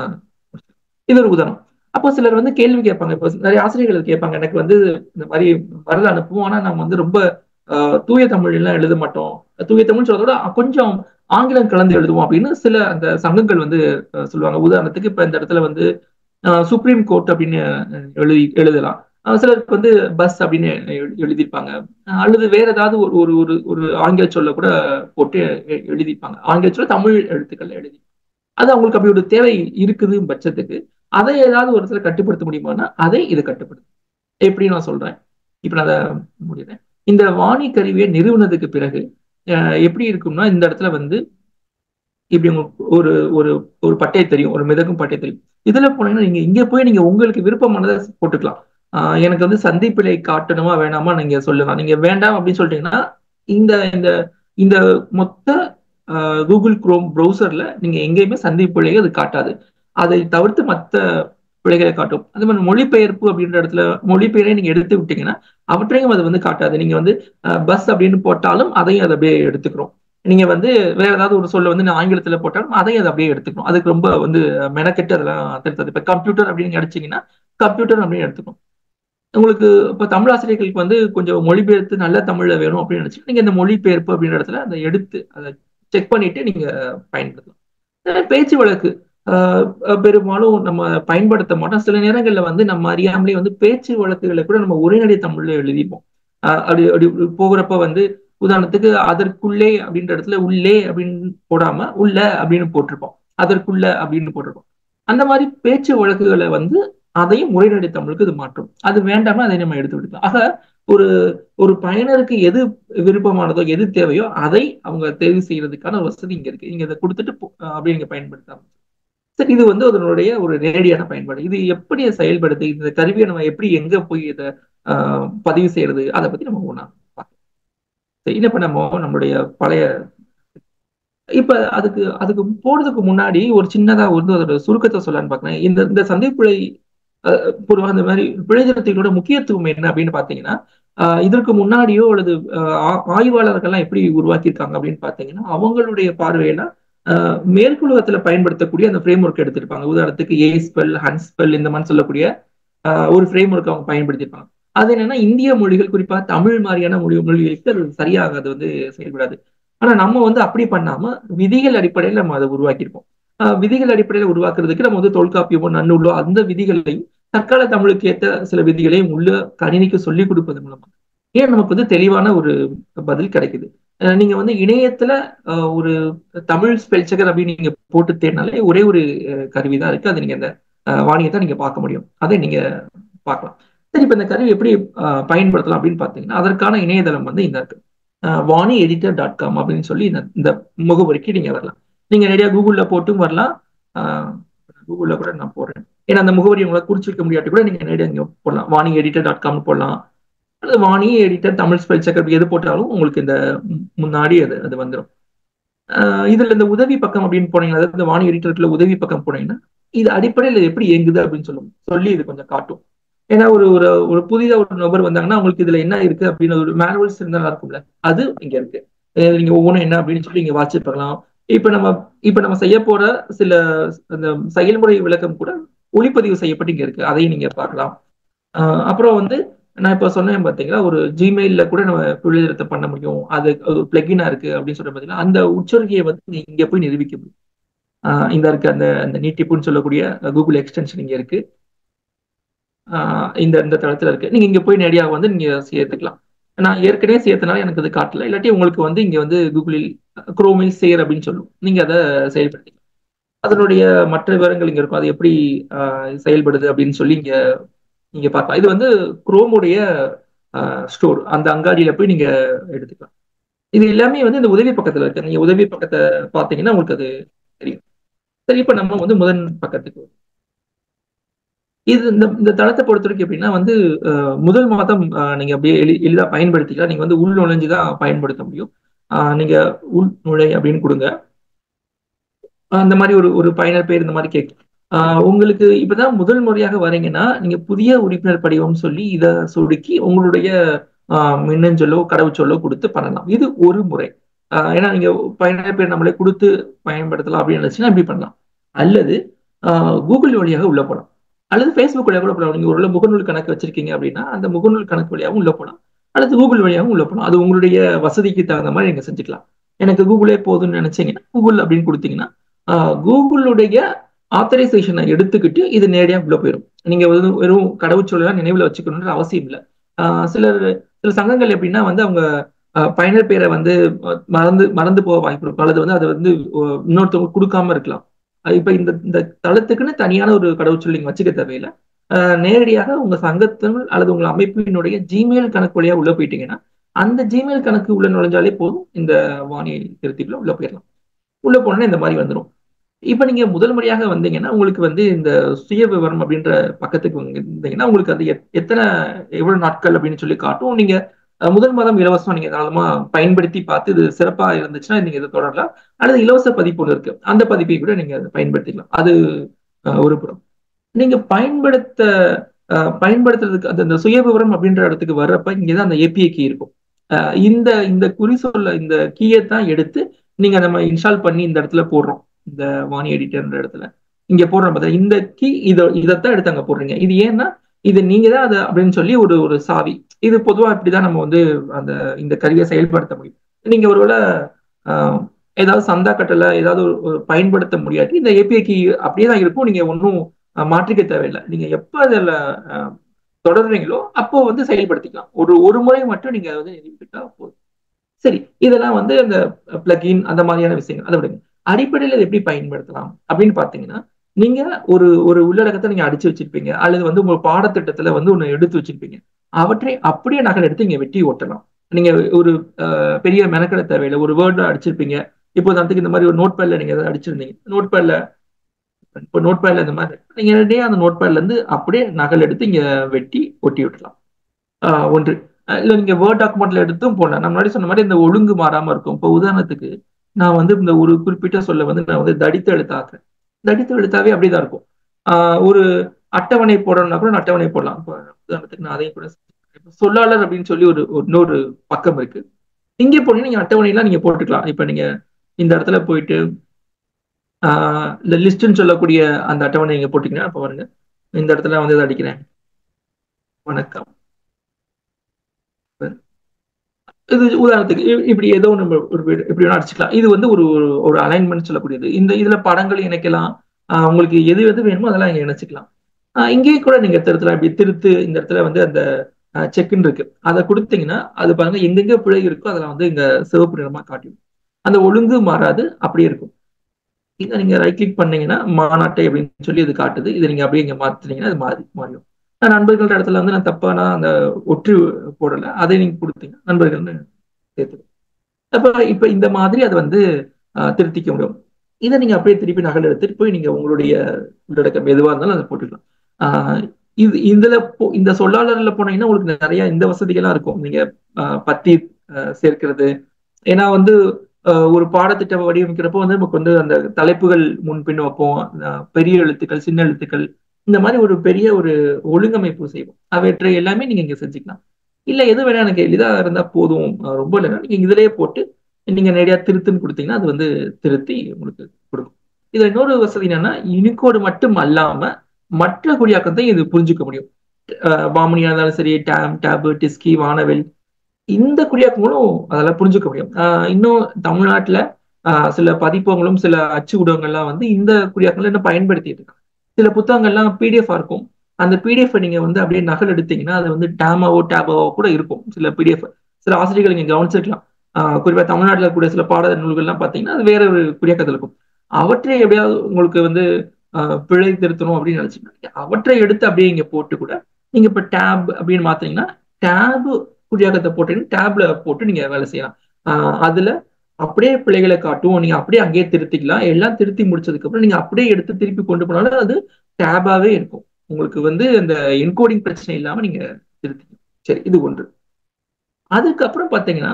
இது ஒரு உதாரணம் அப்போ சிலர் வந்து கேள்வி கேட்பாங்க இப்போ நிறைய ஆசிரியர்கள் கேட்பாங்க எனக்கு வந்து இந்த மாதிரி வரல அனுப்புவோம் ஆனா நம்ம வந்து ரொம்ப தூய தமிழ் எல்லாம் எழுத மாட்டோம் தூய தமிழ் சொல்றதோட கொஞ்சம் ஆங்கிலம் கலந்து எழுதுவோம் அப்படின்னு சில அந்த சங்கங்கள் வந்து சொல்லுவாங்க உதாரணத்துக்கு இப்ப இந்த இடத்துல வந்து சுப்ரீம் கோர்ட் அப்படின்னு எழுதி எழுதலாம் சிலருக்கு வந்து பஸ் அப்படின்னு எழுதியிருப்பாங்க அல்லது வேற ஏதாவது ஒரு ஒரு ஒரு ஒரு ஆங்கில சொல்ல கூட போட்டு எழுதியிருப்பாங்க ஆங்கில சொல்ல தமிழ் எழுத்துக்கள் எழுதி அது அவங்களுக்கு அப்படி ஒரு தேவை இருக்குது பட்சத்துக்கு அதை ஏதாவது ஒரு இடத்துல கட்டுப்படுத்த முடியுமானா அதை இது கட்டுப்படுத்தும் எப்படி நான் சொல்றேன் இப்ப நான் அதை முடிகிறேன் இந்த வாணி கருவியை நிறுவனதுக்கு பிறகு எப்படி இருக்கும்னா இந்த இடத்துல வந்து இப்படி ஒரு ஒரு ஒரு பட்டை தெரியும் ஒரு மிதக்கும் பட்டை தெரியும் இதுல போனீங்கன்னா நீங்க இங்க போய் நீங்க உங்களுக்கு விருப்பமானதை போட்டுக்கலாம் ஆஹ் எனக்கு வந்து சந்திப்பிலை காட்டணுமா வேணாமா நீங்க சொல்லலாம் நீங்க வேண்டாம் அப்படின்னு சொல்லிட்டீங்கன்னா இந்த இந்த இந்த மொத்த கூகுள் குரோம் ப்ரௌசர்ல நீங்க எங்கேயுமே சந்திப்பிழையை அது காட்டாது அதை தவிர்த்து மற்ற பிழைகளை காட்டும் அதே மாதிரி மொழிபெயர்ப்பு அப்படின்ற இடத்துல மொழிபெயரை நீங்க எடுத்து விட்டீங்கன்னா அவற்றையும் அது வந்து காட்டாது நீங்க வந்து பஸ் அப்படின்னு போட்டாலும் அதையும் அதை அப்படியே எடுத்துக்கிறோம் நீங்க வந்து வேற ஏதாவது ஒரு சொல்ல வந்து நான் ஆங்கிலத்துல போட்டாலும் அதையும் அதை அப்படியே எடுத்துக்கணும் அதுக்கு ரொம்ப வந்து மெனக்கெட்டு அதெல்லாம் திருத்தது இப்ப கம்ப்யூட்டர் அப்படின்னு அடிச்சீங்கன்னா கம்ப்யூட்டர் அப்படின்னு எடுத்துக்கணும் உங்களுக்கு இப்ப தமிழ் ஆசிரியர்களுக்கு வந்து கொஞ்சம் மொழிபெயர்த்து நல்ல தமிழ்ல வேணும் அப்படின்னு நினைச்சு நீங்க இந்த மொழிபெயர்ப்பு அப்படின்ற இடத்துல அதை எடுத்து அதை செக் பண்ணிட்டு நீங்க பயன்படுத்தலாம் பேச்சு வழக்கு பெரும்பாலும் நம்ம பயன்படுத்த மாட்டோம் சில நேரங்கள்ல வந்து நம்ம அறியாமலே வந்து பேச்சு வழக்குகளை கூட நம்ம உரைநடை தமிழ்ல எழுதிப்போம் அப்படி அப்படி போகிறப்ப வந்து உதாரணத்துக்கு அதற்குள்ளே அப்படின்ற இடத்துல உள்ளே அப்படின்னு போடாம உள்ள அப்படின்னு போட்டிருப்போம் அதற்குள்ள அப்படின்னு போட்டிருப்போம் அந்த மாதிரி பேச்சு வழக்குகளை வந்து அதையும் உரைநடை தமிழுக்கு இது மாற்றும் அது வேண்டாம அதை நம்ம எடுத்து விடுக்கலாம் ஆக ஒரு ஒரு பயனருக்கு எது விருப்பமானதோ எது தேவையோ அதை அவங்க தேர்வு செய்யறதுக்கான ஒரு வசதி இங்க இருக்கு நீங்க இதை கொடுத்துட்டு அப்படி நீங்க பயன்படுத்தாம சரி இது வந்து அதனுடைய ஒரு நேரடியான பயன்பாடு இது எப்படி செயல்படுது இந்த கருவியை நம்ம எப்படி எங்க போய் இதை பதிவு செய்யறது அதை பத்தி நம்ம ஒண்ணா பார்க்கலாம் சரி இப்ப நம்ம நம்மளுடைய பழைய இப்ப அதுக்கு அதுக்கு போறதுக்கு முன்னாடி ஒரு சின்னதா வந்து அதோட சுருக்கத்தை சொல்லலான்னு பாக்குறேன் இந்த இந்த சந்தைப்பிழை பொதுவாக இந்த மாதிரி பிழை திருத்தங்களோட முக்கியத்துவம் என்ன அப்படின்னு பாத்தீங்கன்னா இதற்கு முன்னாடியோ அல்லது ஆய்வாளர்கள்லாம் எப்படி உருவாக்கியிருக்காங்க அப்படின்னு பாத்தீங்கன்னா அவங்களுடைய பார்வையில மேற்குலகத்துல பயன்படுத்தக்கூடிய அந்த ஃப்ரேம் ஒர்க் எடுத்திருப்பாங்க உதாரணத்துக்கு ஏஸ்பெல் ஹன்ஸ்பெல் இந்த மாதிரி சொல்லக்கூடிய ஒரு ஃப்ரேம் ஒர்க் அவங்க பயன்படுத்தியிருப்பாங்க அது என்னன்னா இந்திய மொழிகள் குறிப்பா தமிழ் மாதிரியான மொழி மொழிகளுக்கு அது சரியாக அது வந்து செயல்படாது ஆனா நம்ம வந்து அப்படி பண்ணாம விதிகள் அடிப்படையில் நம்ம அதை உருவாக்கியிருப்போம் விதிகள் அடிப்படையில் உருவாக்குறதுக்கு நம்ம வந்து தொல்காப்பியமோ நன்னூலோ அந்த விதிகளையும் தற்கால தமிழுக்கு ஏற்ற சில விதிகளையும் உள்ள கணினிக்கு சொல்லிக் கொடுப்பது மூலமா ஏன் நமக்கு வந்து தெளிவான ஒரு பதில் கிடைக்குது நீங்க வந்து இணையத்துல ஒரு தமிழ் ஸ்பெல் செக்கர் அப்படின்னு நீங்க போட்டு தேடினாலே ஒரே ஒரு கருவி தான் இருக்கு அதை நீங்க அந்த வாணியத்தை நீங்க பார்க்க முடியும் அதை நீங்க பார்க்கலாம் சரி இப்ப இந்த கருவி எப்படி பயன்படுத்தலாம் அப்படின்னு பாத்தீங்கன்னா அதற்கான இணையதளம் வந்து இந்த இருக்கு வாணி எடிட்டர் டாட் காம் அப்படின்னு சொல்லி இந்த இந்த முகவரிக்கு நீங்க வரலாம் நீங்க நிறைய கூகுள்ல போட்டும் வரலாம் கூகுள்ல கூட நான் போடுறேன் ஏன்னா அந்த முகவரி உங்களை குறிச்சு வைக்க முடியாட்டி கூட நீங்க நேரடியாக இங்கே போடலாம் வாணி எடிட்டர் டாட் காம் போடலாம் அல்லது Vani editor Tamil spell checker எது போட்டாலும் உங்களுக்கு இந்த முன்னாடி அது அது வந்துடும் இதுல இந்த உதவி பக்கம் அப்படின்னு போனீங்கன்னா அதாவது இந்த வாணி எடிட்டருக்குள்ள உதவி பக்கம் போனீங்கன்னா இது அடிப்படையில் எப்படி இயங்குது அப்படின்னு சொல்லும் சொல்லி இது கொஞ்சம் காட்டும் ஏன்னா ஒரு ஒரு ஒரு புதிதாக ஒரு நபர் வந்தாங்கன்னா உங்களுக்கு இதுல என்ன இருக்கு அப்படின்னு ஒரு மேனுவல்ஸ் இருந்தா இருக்கும்ல அது இங்க இருக்கு நீங்க ஒவ்வொன்றும் என்ன அப்படின்னு சொல்லி நீங்க வாட்சி பார்க்கலாம் இப்ப நம்ம இப்ப நம்ம செய்ய போற சில அந்த செயல்முறை விளக்கம் கூட ஒளிப்பதிவு செய்யப்பட்டு இங்க இருக்கு அதையும் நீங்க பார்க்கலாம் அப்புறம் வந்து நான் இப்ப சொன்னேன் பாத்தீங்களா ஒரு ஜிமெயில்ல கூட நம்ம பிள்ளைநிறுத்த பண்ண முடியும் அது ஒரு பிளகினா இருக்கு அப்படின்னு சொல்ற பாத்தீங்கன்னா அந்த உச்சரிக்கையை வந்து இங்க போய் நிரூபிக்க முடியும் இந்த இருக்கு அந்த அந்த நீட்டிப்புன்னு சொல்லக்கூடிய கூகுள் எக்ஸ்டென்ஷன் இங்க இருக்கு இந்த இந்த தளத்துல இருக்கு நீங்க இங்க போய் நேரடியாக வந்து நீங்க சேர்த்துக்கலாம் நான் ஏற்கனவே சேர்த்தனால எனக்கு அது காட்டல இல்லாட்டி உங்களுக்கு வந்து இங்க வந்து கூகுளில் குரோமில் சேர் அப்படின்னு சொல்லும் நீங்க அதை செயல்படுத்திக்கலாம் அதனுடைய மற்ற விவரங்கள் இங்க இருக்கும் அது எப்படி செயல்படுது அப்படின்னு சொல்லி இங்க நீங்க பார்க்கலாம் இது வந்து குரோமுடைய ஸ்டோர் அந்த அங்காடியில போய் நீங்க எடுத்துக்கலாம் இது எல்லாமே வந்து இந்த உதவி பக்கத்துல இருக்கு நீங்க உதவி பக்கத்தை பார்த்தீங்கன்னா உங்களுக்கு அது தெரியும் சரி இப்ப நம்ம வந்து முதன் பக்கத்துக்கு இது இந்த இந்த தளத்தை பொறுத்த வரைக்கும் எப்படின்னா வந்து முதல் மாதம் நீங்க அப்படியே எளி எளிதா பயன்படுத்திக்கலாம் நீங்க வந்து உள் நுழைஞ்சுதான் பயன்படுத்த முடியும் நீங்க உள் நுழை அப்படின்னு கொடுங்க அந்த மாதிரி ஒரு ஒரு பயனர் பேர் இந்த மாதிரி கேட்கும் உங்களுக்கு இப்பதான் முதல் முறையாக வரீங்கன்னா நீங்க புதிய உறுப்பினர் படிவம் சொல்லி இதை சுருக்கி உங்களுடைய மின்னஞ்சொல்லோ கடவுச்சொல்லோ கொடுத்து பண்ணலாம் இது ஒரு முறை ஏன்னா நீங்க பயனர் பேர் நம்மளே கொடுத்து பயன்படுத்தலாம் அப்படின்னு நினைச்சுன்னா இப்படி பண்ணலாம் அல்லது கூகுள் வழியாக உள்ள போகலாம் அல்லது ஃபேஸ்புக் வழியாக கூட போகலாம் நீங்க ஒரு முகநூல் கணக்கு வச்சிருக்கீங்க அப்படின்னா அந்த முகநூல் கணக்கு வழியாகவும் உள்ள போகலாம் அல்லது கூகுள் வழியாகவும் உள்ள போகலாம் அது உங்களுடைய வசதிக்கு தகுந்த மாதிரி நீங்க செஞ்சுக்கலாம் எனக்கு கூகுளே போதும்னு நினைச்சீங்கன்னா கூகுள் அப்படின்னு கொடுத்தீங்கன்னா கூகுளுடைய ஆத்தரைசேஷனை எடுத்துக்கிட்டு இது நேரடியாக உள்ள போயிடும் நீங்க வந்து வெறும் கடவுச்சொல்லாம் நினைவுல வச்சுக்கணுன்ற அவசியம் இல்லை சிலர் சில சங்கங்கள் எப்படின்னா வந்து அவங்க பயனர் பேரை வந்து மறந்து மறந்து போக வாய்ப்பு இருக்கும் அல்லது வந்து அதை வந்து இன்னொருத்தவங்க கொடுக்காம இருக்கலாம் இப்ப இந்த இந்த தளத்துக்குன்னு தனியான ஒரு கடவுச்சொல் நீங்க வச்சுக்க தேவையில்லை நேரடியாக உங்க சங்கத்தின் அல்லது உங்க அமைப்பினுடைய ஜிமெயில் கணக்கு வழியா உள்ள போயிட்டீங்கன்னா அந்த ஜிமெயில் கணக்கு உள்ள நுழைஞ்சாலே போதும் இந்த வானிலை திருத்திக்குள்ள உள்ள போயிடலாம் உள்ள போனோன்னா இந்த மாதிரி வந்துடும் இப்ப நீங்க முதல் முறையாக வந்தீங்கன்னா உங்களுக்கு வந்து இந்த சுய விவரம் அப்படின்ற பக்கத்துக்கு இருந்தீங்கன்னா உங்களுக்கு அது எத்தனை எவ்வளவு நாட்கள் அப்படின்னு சொல்லி காட்டும் நீங்க முதல் மாதம் இலவசமா நீங்க தாராளமா பயன்படுத்தி பார்த்து இது சிறப்பா இருந்துச்சுன்னா நீங்க இதை தொடரலாம் அல்லது இலவச பதிப்பு ஒன்று இருக்கு அந்த பதிப்பை கூட நீங்க பயன்படுத்திக்கலாம் அது ஒரு புறம் நீங்க பயன்படுத்த பயன்படுத்துறதுக்கு அந்த சுய விவரம் அப்படின்ற இடத்துக்கு வர்றப்ப இங்கதான் அந்த ஏபிஐ கீ இருக்கும் இந்த இந்த குறி சொல்ல இந்த கீயை தான் எடுத்து நீங்க நம்ம இன்ஸ்டால் பண்ணி இந்த இடத்துல போடுறோம் இந்த வாணி எடிட்டர்ன்ற இடத்துல இங்க போடுறோம் பார்த்தா இந்த கீ இதை இதைத்தான் எடுத்து அங்க போடுறீங்க இது ஏன்னா இது நீங்க தான் அது அப்படின்னு சொல்லி ஒரு ஒரு சாவி இது பொதுவா இப்படிதான் நம்ம வந்து அந்த இந்த கருவியை செயல்படுத்த முடியும் நீங்க ஒருவேளை ஏதாவது சந்தா கட்டல ஏதாவது ஒரு பயன்படுத்த முடியாட்டி இந்த ஏபிஐ கீ அப்படியே தான் இருக்கும் நீங்க ஒன்றும் மாற்றிக்க தேவையில்லை நீங்க எப்ப அதில் தொடர்றீங்களோ அப்போ வந்து செயல்படுத்திக்கலாம் ஒரு ஒரு முறை மட்டும் நீங்க வந்து நிரூபிக்கிட்டா போதும் சரி இதெல்லாம் வந்து அந்த பிளகின் அந்த மாதிரியான விஷயங்கள் அதை விடுங்க அடிப்படையில் இதை எப்படி பயன்படுத்தலாம் அப்படின்னு பாத்தீங்கன்னா நீங்க ஒரு ஒரு உள்ளடக்கத்தை நீங்க அடிச்சு வச்சிருப்பீங்க அல்லது வந்து உங்க பாடத்திட்டத்துல வந்து ஒண்ணு எடுத்து வச்சிருப்பீங்க அவற்றை அப்படியே நகல் எடுத்து இங்க வெட்டி ஓட்டலாம் நீங்க ஒரு பெரிய மெனக்கடை தேவையில்லை ஒரு வேர்டு அடிச்சிருப்பீங்க இப்போ அதுக்கு இந்த மாதிரி ஒரு நோட் பேட்ல நீங்க ஏதாவது அடிச்சிருந்தீங்க நோட் பேட்ல இப்போ நோட் பேட்ல இந்த மாதிரி நீங்க நேரடியாக அந்த நோட் பேட்ல இருந்து அப்படியே நகல் எடுத்து இங்க வெட்டி ஒட்டி விட்டுலாம் ஒன்று இல்ல நீங்க வேர்ட் டாக்குமெண்ட்ல எடுத்தும் போடலாம் நான் முன்னாடி சொன்ன மாதிரி இந்த ஒழுங்கு மாறாம இருக்கும் இப்போ உதாரணத்துக்கு நான் வந்து இந்த ஒரு குறிப்பிட்ட சொல்ல வந்து நான் வந்து தடித்த எழுத்தாக்குறேன் தடித்த எழுத்தாவே அப்படிதான் இருக்கும் ஆஹ் ஒரு அட்டவணை போடணும்னா கூட நான் அட்டவணை போடலாம் இப்போ உதாரணத்துக்கு நான் அதையும் கூட சொல்லாளர் அப்படின்னு சொல்லி ஒரு இன்னொரு பக்கம் இருக்கு இங்கே போனீங்கன்னா நீங்க அட்டவணைலாம் நீங்க போட்டுக்கலாம் இப்ப நீங்க இந்த இடத்துல போயிட்டு ஆஹ் இந்த லிஸ்ட்னு சொல்லக்கூடிய அந்த அட்டவணை நீங்க போட்டீங்கன்னா அப்ப பாருங்க இந்த இடத்துல வந்து இதை அடிக்கிறேன் வணக்கம் இது உதாரணத்துக்கு இப்படி ஏதோ நம்ம ஒரு இப்படி வேணா அடிச்சுக்கலாம் இது வந்து ஒரு ஒரு அலைன்மெண்ட் சொல்லக்கூடியது இந்த இதுல படங்கள் இணைக்கலாம் உங்களுக்கு எது எது வேணுமோ அதெல்லாம் இங்க இணைச்சிக்கலாம் இங்கேயும் கூட நீங்க இடத்துல இப்படி திருத்து இந்த இடத்துல வந்து அந்த செக்குன்னு இருக்கு அதை கொடுத்தீங்கன்னா அது பாருங்க எங்கெங்க பிழை இருக்கோ அதெல்லாம் வந்து இங்க சிவப்பு நிறமா காட்டிடும் அந்த ஒழுங்கு மாறாது அப்படியே இருக்கும் இதை நீங்க ரைட் கிளிக் பண்ணீங்கன்னா மாநாட்டை அப்படின்னு சொல்லி இது காட்டுது இதை நீங்க அப்படியே இங்க மாத்துனீங்கன்னா அது மாறி மாறிடும் நான் நண்பர்கள் இடத்துல வந்து நான் தப்பானா அந்த ஒற்று போடல அதை நீங்க கொடுத்தீங்கன்னா நண்பர்கள்னு சேர்த்து அப்ப இப்ப இந்த மாதிரி அதை வந்து திருத்திக்க முடியும் இதை நீங்க அப்படியே திருப்பி நகல் எடுத்துட்டு போய் நீங்க உங்களுடைய உள்ளடக்கம் எதுவா இருந்தாலும் அதை போட்டுக்கலாம் ஆஹ் இது இதுல இந்த சொல்லாளர்ல போனீங்கன்னா உங்களுக்கு நிறைய இந்த வசதிகள்லாம் இருக்கும் நீங்க பத்தி சேர்க்கிறது ஏன்னா வந்து ஒரு பாடத்திட்டம் வடிவமைக்கிறப்போ வந்து நமக்கு வந்து அந்த தலைப்புகள் முன்பின் வைப்போம் பெரிய எழுத்துக்கள் சின்ன எழுத்துக்கள் இந்த மாதிரி ஒரு பெரிய ஒரு ஒழுங்கமைப்பு செய்வோம் அவற்றை எல்லாமே நீங்க இங்க செஞ்சுக்கலாம் இல்ல எது வேணா எனக்கு எளிதா இருந்தா போதும் ரொம்ப இல்லைன்னா நீங்க இதுலயே போட்டு நீங்க நேரடியா திருத்துன்னு கொடுத்தீங்கன்னா அது வந்து திருத்தி உங்களுக்கு கொடுக்கும் இதுல இன்னொரு வசதி என்னன்னா யூனிகோடு மட்டும் அல்லாம மற்ற குறியாக்கத்தையும் இது புரிஞ்சுக்க முடியும் பாமனியா இருந்தாலும் சரி டேம் டேபு டிஸ்கி வானவெல் இந்த குறியாக்கங்களும் அதெல்லாம் புரிஞ்சுக்க முடியும் இன்னும் தமிழ்நாட்டுல சில பதிப்பகங்களும் சில அச்சு ஊடகங்கள்லாம் வந்து இந்த குறியாக்கங்களை இன்னும் பயன்படுத்திட்டு இருக்காங்க சில புத்தகங்கள்லாம் பிடிஎஃப் இருக்கும் அந்த பிடிஎஃப் நீங்க வந்து அப்படியே நகல் எடுத்தீங்கன்னா அது வந்து டேமாவோ டேபாவோ கூட இருக்கும் சில பிடிஎஃப் சில ஆசிரியர்கள் நீங்க கவனிச்சிருக்கலாம் குறிப்பா தமிழ்நாட்டில் கூட சில பாட நூல்கள்லாம் பார்த்தீங்கன்னா அது வேற ஒரு குறியாக்கத்தில் இருக்கும் அவற்றை எப்படியாவது உங்களுக்கு வந்து பிழை திருத்தணும் அப்படின்னு நினைச்சீங்கன்னா அவற்றை எடுத்து அப்படியே இங்க போட்டு கூட நீங்க இப்ப டேப் அப்படின்னு மாத்தீங்கன்னா டேப் குறியாக்கத்தை போட்டீங்கன்னா டேப்ல போட்டு நீங்க வேலை செய்யலாம் அதுல அப்படியே பிள்ளைகளை காட்டும் நீங்க அப்படியே அங்கேயே திருத்திக்கலாம் எல்லாம் திருத்தி முடிச்சதுக்கு அப்புறம் நீங்க அப்படியே எடுத்து திருப்பி கொண்டு போனாலும் அது டேபாவே இருக்கும் உங்களுக்கு வந்து அந்த என்கோடிங் பிரச்சனை இல்லாம நீங்க திருத்திக்கலாம் சரி இது ஒன்று அதுக்கப்புறம் பாத்தீங்கன்னா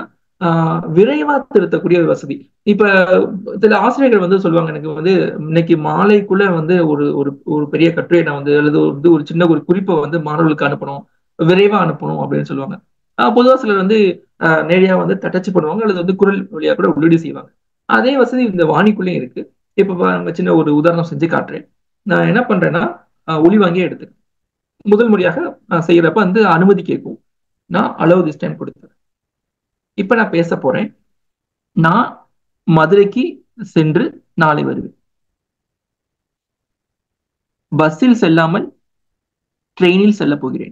விரைவா திருத்தக்கூடிய ஒரு வசதி இப்ப சில ஆசிரியர்கள் வந்து சொல்லுவாங்க எனக்கு வந்து இன்னைக்கு மாலைக்குள்ள வந்து ஒரு ஒரு ஒரு பெரிய கட்டுரை நான் வந்து அல்லது வந்து ஒரு சின்ன ஒரு குறிப்பை வந்து மாணவர்களுக்கு அனுப்பணும் விரைவா அனுப்பணும் அப்படின்னு சொல்லுவாங்க பொதுவாக சிலர் வந்து நேரடியாக வந்து தட்டச்சு பண்ணுவாங்க அல்லது வந்து குரல் வழியா கூட உள்ளீடு செய்வாங்க அதே வசதி இந்த வாணிக்குள்ளேயும் இருக்கு இப்ப நம்ம சின்ன ஒரு உதாரணம் செஞ்சு காட்டுறேன் நான் என்ன பண்றேன்னா ஒளி வாங்கியே எடுத்துக்கேன் முதல் முறையாக நான் செய்யறப்ப வந்து அனுமதி கேட்கும் நான் அளவு திஸ் டைம் கொடுத்துறேன் இப்ப நான் பேச போறேன் நான் மதுரைக்கு சென்று நாளை வருவேன் பஸ்ஸில் செல்லாமல் ட்ரெயினில் செல்ல போகிறேன்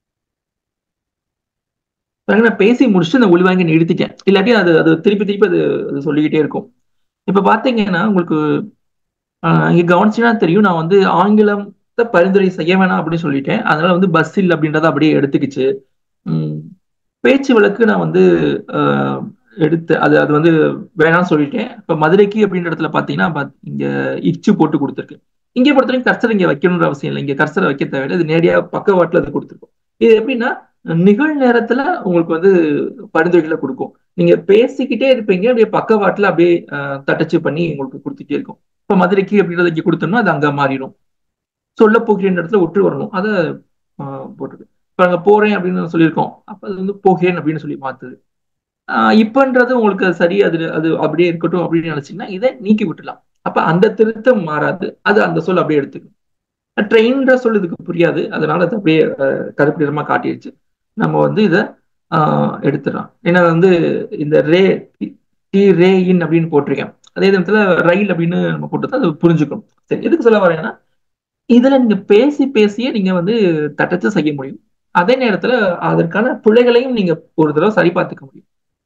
நான் பேசி முடிச்சுட்டு அந்த ஒளி வாங்கி நிறுத்திட்டேன் இல்லாட்டி அது அது திருப்பி திருப்பி அது அது சொல்லிக்கிட்டே இருக்கும் இப்ப பாத்தீங்கன்னா உங்களுக்கு இங்க கவனிச்சுன்னா தெரியும் நான் வந்து ஆங்கிலத்தை பரிந்துரை செய்ய வேணாம் அப்படின்னு சொல்லிட்டேன் அதனால வந்து பஸ் இல்லை அப்படின்றத அப்படியே எடுத்துக்கிச்சு உம் பேச்சு வழக்கு நான் வந்து எடுத்து அது அது வந்து வேணாம்னு சொல்லிட்டேன் இப்ப மதுரைக்கு அப்படின்ற இடத்துல பாத்தீங்கன்னா இங்க இச்சு போட்டு கொடுத்துருக்கு இங்கே பொறுத்தவரைக்கும் கர்சர் இங்க வைக்கணுன்ற அவசியம் இல்லை இங்க கர்சரை வைக்க தேவையில்லை இது நேரடியா பக்கவாட்டுல அது கொடுத்துருக்கோம் இது எப்படின்னா நிகழ் நேரத்துல உங்களுக்கு வந்து பரிந்துரைகளை கொடுக்கும் நீங்க பேசிக்கிட்டே இருப்பீங்க அப்படியே பக்கவாட்டுல அப்படியே தட்டச்சு பண்ணி உங்களுக்கு கொடுத்துட்டே இருக்கும் இப்ப மதுரைக்கு அப்படின்றத இங்க கொடுத்தோம்னா அது அங்க மாறிடும் சொல்ல போகிறேன் இடத்துல ஒற்று வரணும் அதை போட்டுருக்கு இப்ப அங்க போறேன் அப்படின்னு சொல்லியிருக்கோம் அப்ப அது வந்து போகிறேன் அப்படின்னு சொல்லி மாத்துது ஆஹ் இப்பன்றது உங்களுக்கு சரி அது அது அப்படியே இருக்கட்டும் அப்படின்னு நினைச்சீங்கன்னா இதை நீக்கி விட்டுலாம் அப்ப அந்த திருத்தம் மாறாது அது அந்த சொல் அப்படியே எடுத்துக்கும் ட்ரெயின்ற சொல் இதுக்கு புரியாது அதனால அது அப்படியே கருப்பு நிறமா காட்டிடுச்சு நம்ம வந்து இதை எடுத்துடலாம் ஏன்னா வந்து இந்த ரே டி ரே இன் அப்படின்னு போட்டிருக்கேன் அதே நேரத்துல ரயில் அப்படின்னு நம்ம போட்டு அது புரிஞ்சுக்கணும் சரி எதுக்கு சொல்ல வரேன்னா இதுல நீங்க பேசி பேசியே நீங்க வந்து தட்டச்சு செய்ய முடியும் அதே நேரத்துல அதற்கான பிழைகளையும் நீங்க ஒரு தடவை சரி பார்த்துக்க முடியும்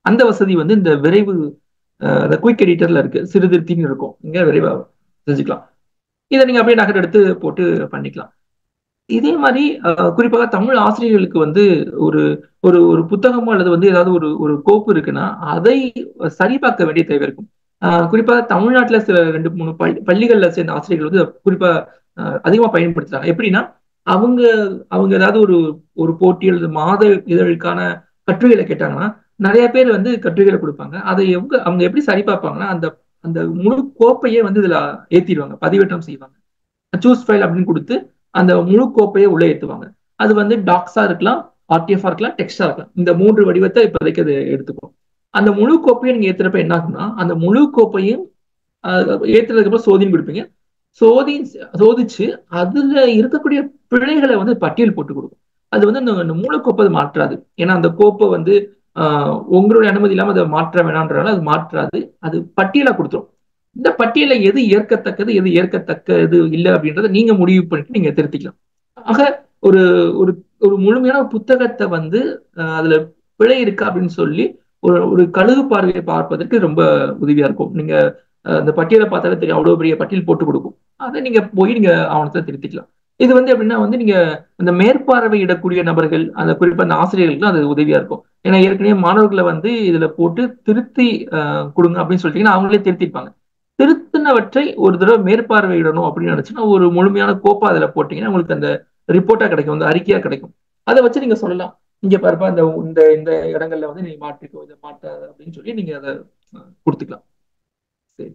அந்த வசதி வந்து இந்த விரைவு அந்த குயிக் எடிட்டர்ல இருக்கு சிறுதிருத்தின்னு இருக்கும் நீங்க விரைவா செஞ்சுக்கலாம் இதை நீங்க அப்படியே நகர் எடுத்து போட்டு பண்ணிக்கலாம் இதே மாதிரி குறிப்பாக தமிழ் ஆசிரியர்களுக்கு வந்து ஒரு ஒரு ஒரு புத்தகமோ அல்லது வந்து ஏதாவது ஒரு ஒரு கோப்பு இருக்குன்னா அதை சரிபார்க்க வேண்டிய தேவை இருக்கும் குறிப்பாக தமிழ்நாட்டில் சில ரெண்டு மூணு பள்ளி பள்ளிகளில் சேர்ந்த ஆசிரியர்கள் வந்து குறிப்பா அதிகமா பயன்படுத்துறாங்க எப்படின்னா அவங்க அவங்க ஏதாவது ஒரு ஒரு போட்டி அல்லது மாத இதழுக்கான கட்டுரைகளை கேட்டாங்கன்னா நிறைய பேர் வந்து கட்டுரைகளை கொடுப்பாங்க அதை எவங்க அவங்க எப்படி சரி பார்ப்பாங்கன்னா அந்த அந்த முழு கோப்பையே வந்து இதுல ஏத்திடுவாங்க பதிவேற்றம் செய்வாங்க சூஸ் ஃபைல் அப்படின்னு கொடுத்து அந்த முழு கோப்பையை உள்ள ஏத்துவாங்க அது வந்து டாக்ஸா இருக்கலாம் ஆர்டிஎஃபா இருக்கலாம் டெக்ஸ்டா இருக்கலாம் இந்த மூன்று வடிவத்தை இப்போதைக்கு அது எடுத்துக்கும் அந்த முழு கோப்பையை நீங்க ஏத்துறப்ப என்ன ஆகும்னா அந்த முழு கோப்பையும் ஏத்துறதுக்கு அப்புறம் சோதின்னு கொடுப்பீங்க சோதி சோதிச்சு அதுல இருக்கக்கூடிய பிழைகளை வந்து பட்டியல் போட்டு கொடுக்கும் அது வந்து அந்த மூலக்கோப்பை மாற்றாது ஏன்னா அந்த கோப்பை வந்து உங்களுடைய அனுமதி இல்லாம அதை மாற்ற வேணான்றனால அது மாற்றாது அது பட்டியலா கொடுத்துரும் இந்த பட்டியல எது ஏற்கத்தக்கது எது ஏற்கத்தக்கது இல்லை அப்படின்றத நீங்க முடிவு பண்ணிட்டு நீங்க திருத்திக்கலாம் ஆக ஒரு ஒரு ஒரு முழுமையான புத்தகத்தை வந்து அதுல பிழை இருக்கா அப்படின்னு சொல்லி ஒரு ஒரு கழுகு பார்வையை பார்ப்பதற்கு ரொம்ப உதவியா இருக்கும் நீங்க அந்த பட்டியலை பார்த்தாலே தெரியும் அவ்வளவு பெரிய பட்டியல் போட்டு கொடுக்கும் அதை நீங்க போய் நீங்க ஆவணத்தை திருத்திக்கலாம் இது வந்து எப்படின்னா வந்து நீங்க அந்த மேற்பார்வையிடக்கூடிய நபர்கள் அந்த குறிப்பா அந்த ஆசிரியர்களுக்கு அது உதவியா இருக்கும் ஏன்னா ஏற்கனவே மாணவர்களை வந்து இதுல போட்டு திருத்தி கொடுங்க அப்படின்னு சொல்லிட்டீங்கன்னா அவங்களே திருத்திப்பாங்க திருத்தினவற்றை ஒரு தடவை மேற்பார்வையிடணும் அப்படின்னு நினைச்சுன்னா ஒரு முழுமையான கோப்பா அதுல போட்டீங்கன்னா உங்களுக்கு அந்த ரிப்போர்ட்டா கிடைக்கும் அந்த அறிக்கையா கிடைக்கும் அதை வச்சு நீங்க சொல்லலாம் இங்க பாருப்பா இந்த இந்த இந்த இடங்கள்ல வந்து நீ மாற்றிக்கோ இதை மாட்டாத அப்படின்னு சொல்லி நீங்க அதை கொடுத்துக்கலாம் சரி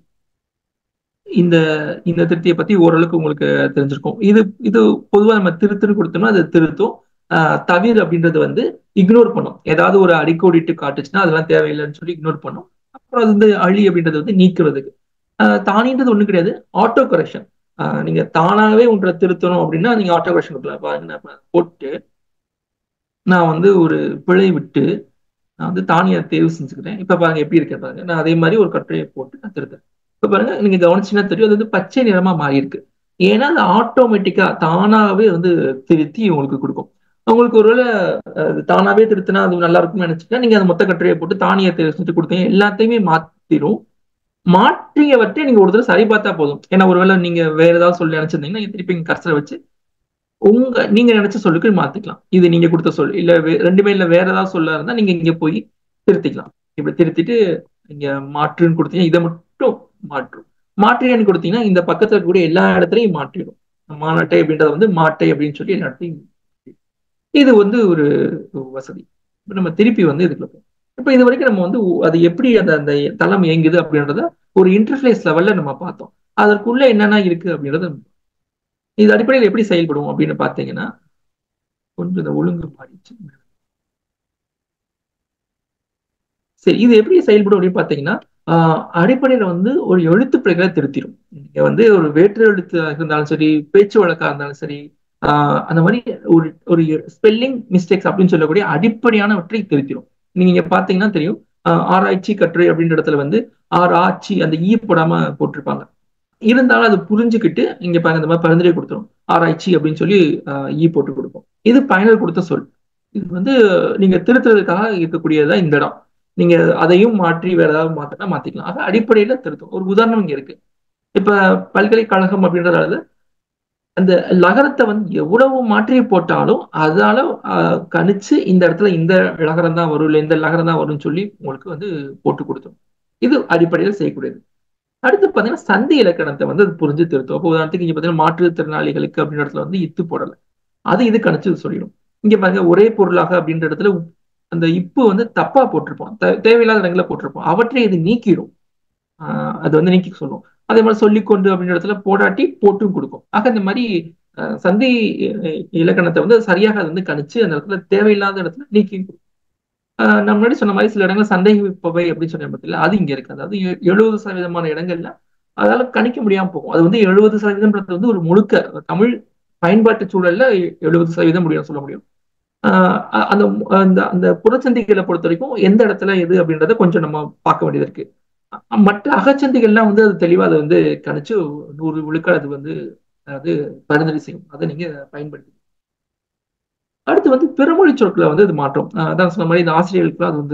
இந்த இந்த திருத்தியை பத்தி ஓரளவுக்கு உங்களுக்கு தெரிஞ்சிருக்கும் இது இது பொதுவாக நம்ம திருத்துன்னு கொடுத்தோம்னா அது திருத்தும் தவிர அப்படின்றது வந்து இக்னோர் பண்ணும் ஏதாவது ஒரு அடிக்கோடிட்டு காட்டுச்சுன்னா அதெல்லாம் தேவையில்லைன்னு சொல்லி இக்னோர் பண்ணும் அப்புறம் அது வந்து அழி அப்படின்றது வந்து நீக்குறதுக்கு தானின்றது ஒண்ணும் கிடையாது ஆட்டோ கரெக்ஷன் நீங்க தானாகவே ஒன்றை திருத்தணும் அப்படின்னா நீங்க ஆட்டோ கரெக்ஷன் கொடுக்கலாம் பாருங்க நான் போட்டு நான் வந்து ஒரு பிழை விட்டு நான் வந்து தானிய தேர்வு செஞ்சுக்கிறேன் இப்ப பாருங்க எப்படி இருக்கேன் பாருங்க நான் அதே மாதிரி ஒரு கட்டுரையை போட்டு நான் திருத்தேன் இப்ப பாருங்க நீங்க கவனிச்சுன்னா தெரியும் அது வந்து பச்சை நிறமா மாறி இருக்கு ஏன்னா அது ஆட்டோமேட்டிக்கா தானாவே வந்து திருத்தி உங்களுக்கு கொடுக்கும் உங்களுக்கு ஒருவேளை தானாவே திருத்தினா அது நல்லா இருக்கும்னு நினைச்சுட்டா நீங்க அந்த மொத்த கட்டுரையை போட்டு தானிய தேர்வு செஞ்சு கொடுத்தீங்க எல்லாத்தையுமே மாத்திரும் மாற்றியவற்றை நீங்க ஒரு தடவை சரி பார்த்தா போதும் ஏன்னா ஒருவேளை நீங்க வேற ஏதாவது சொல்லி நினைச்சிருந்தீங்கன்னா திருப்பி கர்சரை வச்சு உங்க நீங்க நினைச்ச சொல்லுக்கு மாத்திக்கலாம் இது நீங்க கொடுத்த சொல் இல்ல ரெண்டுமே இல்ல வேற ஏதாவது சொல்ல இருந்தா நீங்க இங்க போய் திருத்திக்கலாம் இப்படி திருத்திட்டு இங்க மாற்றுன்னு கொடுத்தீங்க இதை மட்டும் மாற்றும் மாற்றியான்னு கொடுத்தீங்கன்னா இந்த பக்கத்துல இருக்கக்கூடிய எல்லா இடத்துலையும் மாற்றிடும் மாநாட்டை அப்படின்றத வந்து மாட்டை அப்படின்னு சொல்லி எல்லா இடத்தையும் இது வந்து ஒரு வசதி இப்ப நம்ம திருப்பி வந்து இதுக்குள்ள போவோம் இப்ப இது வரைக்கும் நம்ம வந்து அது எப்படி அந்த அந்த தளம் இயங்குது அப்படின்றத ஒரு இன்டர்ஃபேஸ் லெவல்ல நம்ம பார்த்தோம் அதற்குள்ள என்னென்ன இருக்கு அப்படின்றத இது அடிப்படையில் எப்படி செயல்படும் அப்படின்னு பார்த்தீங்கன்னா கொஞ்சம் இந்த ஒழுங்கு மாறிச்சு சரி இது எப்படி செயல்படும் அப்படின்னு பார்த்தீங்கன்னா அடிப்படையில வந்து ஒரு எழுத்து பிழைகளை திருத்திடும் நீங்க வந்து ஒரு வேற்று எழுத்து இருந்தாலும் சரி பேச்சு வழக்கா இருந்தாலும் சரி அந்த மாதிரி ஒரு ஒரு ஸ்பெல்லிங் மிஸ்டேக்ஸ் அப்படின்னு சொல்லக்கூடிய அடிப்படையானவற்றை திருத்திடும் நீங்க பாத்தீங்கன்னா தெரியும் ஆராய்ச்சி கட்டுரை அப்படின்ற இடத்துல வந்து ஆர் ஆட்சி அந்த ஈ போடாம போட்டிருப்பாங்க இருந்தாலும் அது புரிஞ்சுக்கிட்டு இங்க பாருங்க இந்த மாதிரி பரிந்துரை கொடுத்துரும் ஆராய்ச்சி அப்படின்னு சொல்லி ஈ போட்டு கொடுப்போம் இது பயனர் கொடுத்த சொல் இது வந்து நீங்க திருத்துறதுக்காக இருக்கக்கூடியதான் இந்த இடம் நீங்க அதையும் மாற்றி வேற ஏதாவது மாத்தினா மாத்திக்கலாம் ஆக அடிப்படையில திருத்தும் ஒரு உதாரணம் இங்க இருக்கு இப்ப பல்கலைக்கழகம் அப்படின்றதால அந்த லகரத்தை வந்து எவ்வளவு மாற்றி போட்டாலும் அதால கணிச்சு இந்த இடத்துல இந்த லகரம் தான் வரும் இல்லை இந்த லகரம் தான் வரும்னு சொல்லி உங்களுக்கு வந்து போட்டு கொடுத்தோம் இது அடிப்படையில் செய்யக்கூடியது அடுத்து பாத்தீங்கன்னா சந்தி இலக்கணத்தை வந்து அது புரிஞ்சு திருத்தும் அப்போ உதாரணத்துக்கு இங்க பாத்தீங்கன்னா மாற்றுத்திறனாளிகளுக்கு அப்படின்ற இடத்துல வந்து இத்து போடல அது இது கணிச்சு சொல்லிடும் இங்க பாருங்க ஒரே பொருளாக அப்படின்ற இடத்துல அந்த இப்பு வந்து தப்பா போட்டிருப்போம் தேவையில்லாத இடங்களை போட்டிருப்போம் அவற்றை இது நீக்கிடும் அது வந்து நீக்கி சொல்லும் அதே மாதிரி சொல்லிக்கொண்டு அப்படின்ற இடத்துல போடாட்டி போட்டும் கொடுக்கும் ஆக இந்த மாதிரி சந்தி இலக்கணத்தை வந்து சரியாக அது வந்து கணிச்சு அந்த இடத்துல தேவையில்லாத இடத்துல நீக்கி நம்ம முன்னாடி சொன்ன மாதிரி சில இடங்கள் சந்தேகிப்பவை அப்படின்னு சொன்ன பத்தில அது இங்க இருக்கு அதாவது எழுபது சதவீதமான இடங்கள்ல அதால கணிக்க முடியாம போகும் அது வந்து எழுபது சதவீதம்ன்றது வந்து ஒரு முழுக்க தமிழ் பயன்பாட்டு சூழல்ல எழுபது சதவீதம் முடியும் சொல்ல முடியும் அந்த அந்த அந்த புறச்சந்திகளை பொறுத்த வரைக்கும் எந்த இடத்துல எது அப்படின்றத கொஞ்சம் நம்ம பார்க்க வேண்டியது இருக்கு மற்ற அகச்சந்திகள்லாம் வந்து அது தெளிவா அதை வந்து கணிச்சு நூறு விழுக்காடு அது வந்து அது பரிந்துரை செய்யும் அதை நீங்க பயன்படுத்தி அடுத்து வந்து பிறமொழி சொற்களை வந்து அது மாற்றம் அதான் சொன்ன மாதிரி இந்த ஆசிரியர்களுக்கு அது வந்து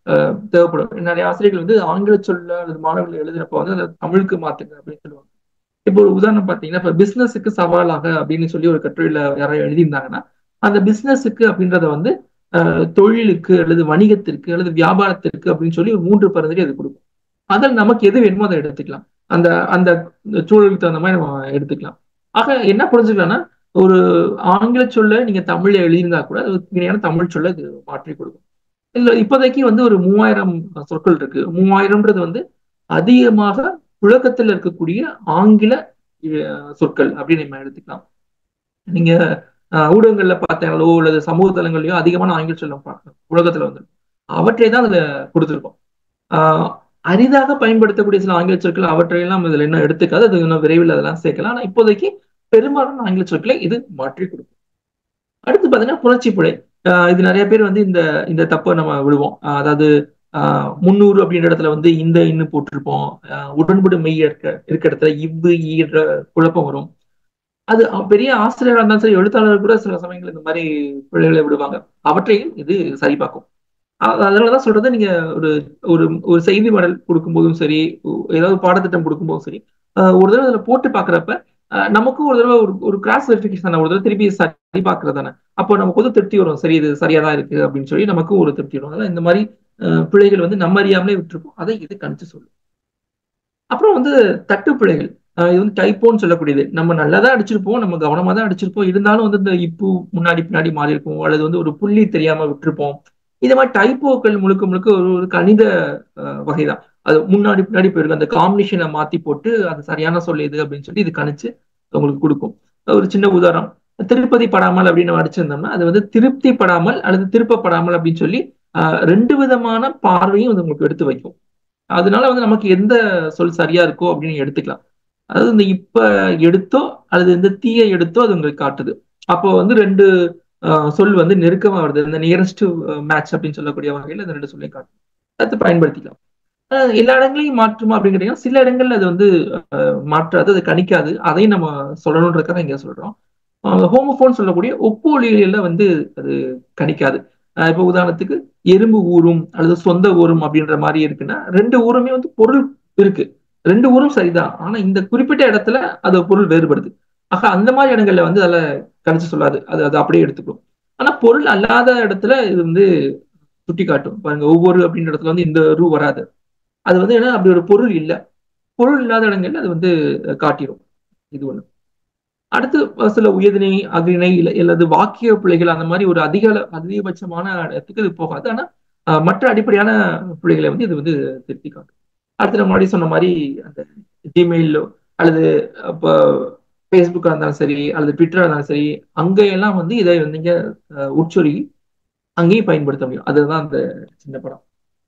தேவைப்படும் நிறைய ஆசிரியர்கள் வந்து ஆங்கில சொல்ல அல்லது மாணவர்கள் எழுதுறப்ப வந்து அதை தமிழுக்கு மாத்துங்க அப்படின்னு சொல்லுவாங்க இப்போ ஒரு உதாரணம் பார்த்தீங்கன்னா இப்போ பிசினஸுக்கு சவாலாக அப்படின்னு சொல்லி ஒரு கட்டுரையில யாராவது எழுதியிருந்தாங்கன்னா அந்த பிசினஸுக்கு அப்படின்றத வந்து தொழிலுக்கு அல்லது வணிகத்திற்கு அல்லது வியாபாரத்திற்கு அப்படின்னு சொல்லி ஒரு மூன்று பரிந்துரை அது கொடுக்கும் அதில் நமக்கு எது வேணுமோ அதை எடுத்துக்கலாம் அந்த அந்த சூழலுக்கு தகுந்த மாதிரி நம்ம எடுத்துக்கலாம் ஆக என்ன புரிஞ்சுக்கலாம்னா ஒரு ஆங்கில சொல்ல நீங்க தமிழ்ல எழுதியிருந்தா கூட அது இணையான தமிழ் சொல்ல இது மாற்றி கொடுக்கும் இல்ல இப்போதைக்கு வந்து ஒரு மூவாயிரம் சொற்கள் இருக்கு மூவாயிரம்ன்றது வந்து அதிகமாக புழக்கத்தில் இருக்கக்கூடிய ஆங்கில சொற்கள் அப்படின்னு நம்ம எடுத்துக்கலாம் நீங்க ஊடகங்கள்ல பார்த்தீங்களோ அல்லது சமூக தளங்கள்லயோ அதிகமான ஆங்கில சொல்லம் பார்க்கலாம் உலகத்துல வந்து அவற்றை தான் அதுல கொடுத்துருக்கோம் ஆஹ் அரிதாக பயன்படுத்தக்கூடிய சில ஆங்கில சொற்கள் அவற்றையெல்லாம் இதுல இன்னும் எடுத்துக்காது அது இன்னும் விரைவில் அதெல்லாம் சேர்க்கலாம் ஆனா இப்போதைக்கு பெரும்பாலான ஆங்கில சொற்களை இது மாற்றி கொடுக்கும் அடுத்து பாத்தீங்கன்னா புரட்சி பிழை இது நிறைய பேர் வந்து இந்த இந்த தப்பை நம்ம விடுவோம் அதாவது முன்னூறு அப்படின்ற இடத்துல வந்து இந்த இன்னு போட்டிருப்போம் உடன்படு மெய் இருக்க இருக்க இடத்துல இவ்வு ஈன்ற குழப்பம் வரும் அது பெரிய ஆசிரியராக இருந்தாலும் சரி எழுத்தாளர் கூட சில சமயங்கள் இந்த மாதிரி பிழைகளை விடுவாங்க அவற்றையும் இது சரி பார்க்கும் அதனாலதான் சொல்றது நீங்க ஒரு ஒரு ஒரு செய்தி மடல் கொடுக்கும்போதும் சரி ஏதாவது பாடத்திட்டம் கொடுக்கும்போதும் சரி ஒரு தடவை அதுல போட்டு பாக்குறப்ப நமக்கும் ஒரு தடவை ஒரு ஒரு கிராஸ் வெரிஃபிகேஷன் ஒரு தடவை திருப்பி சரி பார்க்கறது தானே அப்போ நமக்கு வந்து திருப்தி வரும் சரி இது சரியா தான் இருக்கு அப்படின்னு சொல்லி நமக்கும் ஒரு திருப்தி வரும் அதனால இந்த மாதிரி பிழைகள் வந்து நம்ம அறியாமலே விட்டுருப்போம் அதை இது கணிச்சு சொல்லும் அப்புறம் வந்து தட்டு பிழைகள் இது வந்து டைப்போன்னு சொல்லக்கூடியது நம்ம நல்லா தான் அடிச்சிருப்போம் நம்ம கவனமா தான் அடிச்சிருப்போம் இருந்தாலும் வந்து இந்த இப்பு முன்னாடி பின்னாடி மாறி இருக்கும் அல்லது வந்து ஒரு புள்ளி தெரியாம விட்டுருப்போம் இந்த மாதிரி டைப்போக்கள் முழுக்க முழுக்க ஒரு ஒரு கணித வகைதான் அது முன்னாடி பின்னாடி போயிருக்கு அந்த காம்பினேஷனை மாத்தி போட்டு அது சரியான சொல் எது அப்படின்னு சொல்லி இது கணிச்சு உங்களுக்கு கொடுக்கும் ஒரு சின்ன உதாரணம் திருப்பதி படாமல் அப்படின்னு நம்ம அடிச்சிருந்தோம்னா அது வந்து திருப்தி படாமல் அல்லது திருப்பப்படாமல் அப்படின்னு சொல்லி ரெண்டு விதமான பார்வையும் அது உங்களுக்கு எடுத்து வைக்கும் அதனால வந்து நமக்கு எந்த சொல் சரியா இருக்கோ அப்படின்னு எடுத்துக்கலாம் அதாவது இந்த இப்ப எடுத்தோ அல்லது இந்த தீய எடுத்தோ அது உங்களுக்கு காட்டுது அப்போ வந்து ரெண்டு சொல் வந்து நெருக்கமா வருது இந்த நியரஸ்ட் மேட்ச் அப்படின்னு சொல்லக்கூடிய வகையில் இந்த ரெண்டு சொல்லையும் காட்டும் அதை பயன்படுத்திக்கலாம் எல்லா இடங்களையும் மாற்றுமா அப்படின்னு கேட்டீங்கன்னா சில இடங்கள்ல அது வந்து மாற்றாது அது கணிக்காது அதையும் நம்ம சொல்லணுன்றதுக்காக இங்க சொல்றோம் ஹோமோஃபோன் சொல்லக்கூடிய ஒப்பொழியில வந்து அது கணிக்காது இப்போ உதாரணத்துக்கு எறும்பு ஊரும் அல்லது சொந்த ஊரும் அப்படின்ற மாதிரி இருக்குன்னா ரெண்டு ஊருமே வந்து பொருள் இருக்கு ரெண்டு ஊரும் சரிதான் ஆனா இந்த குறிப்பிட்ட இடத்துல அது பொருள் வேறுபடுது ஆக அந்த மாதிரி இடங்கள்ல வந்து அதில் கணிச்சு சொல்லாது அது அது அப்படியே எடுத்துக்கும் ஆனா பொருள் அல்லாத இடத்துல இது வந்து சுட்டி காட்டும் பாருங்க ஒவ்வொரு அப்படின்ற இடத்துல வந்து இந்த ரூ வராது அது வந்து என்ன அப்படி ஒரு பொருள் இல்லை பொருள் இல்லாத இடங்கள்ல அது வந்து காட்டிடும் இது ஒண்ணு அடுத்து சில உயர்திணை அகிரிணை இல்லை அல்லது வாக்கிய பிள்ளைகள் அந்த மாதிரி ஒரு அதிக அதிகபட்சமான இடத்துக்கு இது போகாது ஆனா மற்ற அடிப்படையான பிள்ளைகளை வந்து இது வந்து திருத்தி காட்டும் அடுத்து நம்ம முன்னாடி சொன்ன மாதிரி அந்த ஜிமெயிலோ அல்லது இப்போ ஃபேஸ்புக்காக இருந்தாலும் சரி அல்லது ட்விட்டராக இருந்தாலும் சரி அங்கெல்லாம் வந்து இதை நீங்க உட்சொருகி அங்கேயும் பயன்படுத்த முடியும் அதுதான் அந்த சின்ன படம்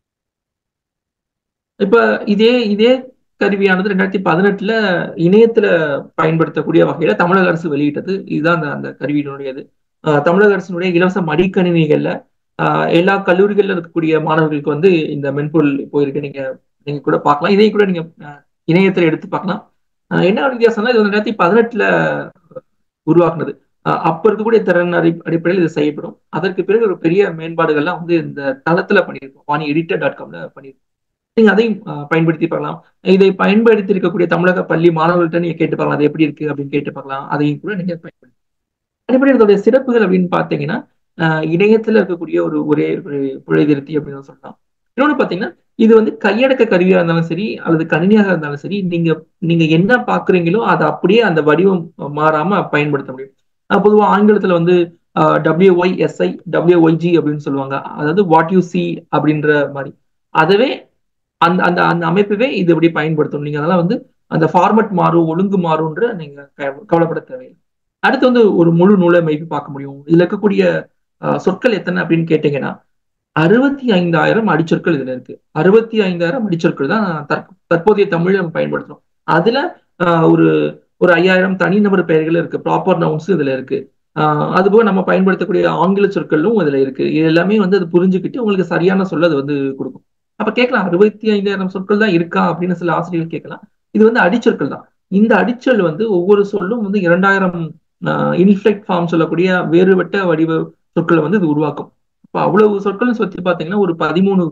இப்ப இதே இதே கருவியானது ரெண்டாயிரத்தி பதினெட்டுல இணையத்துல பயன்படுத்தக்கூடிய வகையில தமிழக அரசு வெளியிட்டது இதுதான் அந்த அந்த கருவியினுடையது தமிழக அரசினுடைய இலவச மடிக்கணினிகள்ல எல்லா கல்லூரிகள்ல இருக்கக்கூடிய மாணவர்களுக்கு வந்து இந்த மென்பொருள் போயிருக்கு நீங்க நீங்க கூட பார்க்கலாம் இதையும் கூட நீங்க இணையத்துல எடுத்து பார்க்கலாம் என்ன வித்தியாசம்னா இது வந்து ரெண்டாயிரத்தி பதினெட்டுல உருவாக்குனது அப்ப இருக்கக்கூடிய திறன் அடி அடிப்படையில் இது செய்யப்படும் அதற்கு பிறகு ஒரு பெரிய மேம்பாடுகள்லாம் வந்து இந்த தளத்துல பண்ணியிருக்கோம் வாணி எடிட்டர் டாட் காம்ல பண்ணியிருக்கோம் நீங்க அதையும் பயன்படுத்தி பார்க்கலாம் இதை பயன்படுத்தி இருக்கக்கூடிய தமிழக பள்ளி மாணவர்கள்ட்ட நீங்க கேட்டு பார்க்கலாம் அது எப்படி இருக்கு அப்படின்னு கேட்டு பார்க்கலாம் அதையும் கூட நீங்க பயன்படுத்தி அடிப்படையில் இதோடைய சிறப்புகள் அப்படின்னு பாத்தீங்கன்னா இணையத்துல இருக்கக்கூடிய ஒரு ஒரே ஒரு பிழை திருத்தி அப்படின்னு சொல்லலாம் இன்னொன்று பாத்தீங்கன்னா இது வந்து கையடக்க கருவியா இருந்தாலும் சரி அல்லது கணினியாக இருந்தாலும் சரி நீங்க நீங்க என்ன பாக்குறீங்களோ அதை அப்படியே அந்த வடிவம் மாறாம பயன்படுத்த முடியும் பொதுவாக ஆங்கிலத்துல வந்து டபிள்யூஒய் எஸ்ஐ டபிள்யூஒய்ஜி அப்படின்னு சொல்லுவாங்க அதாவது வாட் யூ சி அப்படின்ற மாதிரி அதவே அந்த அந்த அந்த அமைப்பவே இது எப்படி பயன்படுத்தணும் நீங்க அதெல்லாம் வந்து அந்த ஃபார்மட் மாறும் ஒழுங்கு மாறும்ன்ற நீங்க கவலைப்பட தேவையில்லை அடுத்து வந்து ஒரு முழு நூலை மைப்பு பார்க்க முடியும் இதுல இருக்கக்கூடிய சொற்கள் எத்தனை அப்படின்னு கேட்டீங்கன்னா அறுபத்தி ஐந்தாயிரம் அடிச்சொற்கள் இதுல இருக்கு அறுபத்தி ஐந்தாயிரம் அடிச்சொற்கள் தான் தற்போதைய தமிழ் நம்ம பயன்படுத்துறோம் அதுல ஒரு ஒரு ஐயாயிரம் தனிநபர் பெயர்கள் இருக்கு ப்ராப்பர் நவுன்ஸ் இதுல இருக்கு அது போக நம்ம பயன்படுத்தக்கூடிய ஆங்கில சொற்களும் இதுல இருக்கு இது எல்லாமே வந்து அது புரிஞ்சுக்கிட்டு உங்களுக்கு சரியான சொல்ல அது வந்து கொடுக்கும் அப்ப கேட்கலாம் அறுபத்தி ஐந்தாயிரம் சொற்கள் தான் இருக்கா அப்படின்னு சில ஆசிரியர்கள் கேட்கலாம் இது வந்து அடிச்சொற்கள் தான் இந்த அடிச்சொல் வந்து ஒவ்வொரு சொல்லும் வந்து இரண்டாயிரம் இன்ஃபிளெக்ட் ஃபார்ம் சொல்லக்கூடிய வேறுபட்ட வடிவ சொற்களை வந்து இது உருவாக்கும் இப்போ அவ்வளவு சொற்கள் சுத்தி பார்த்தீங்கன்னா ஒரு பதிமூணு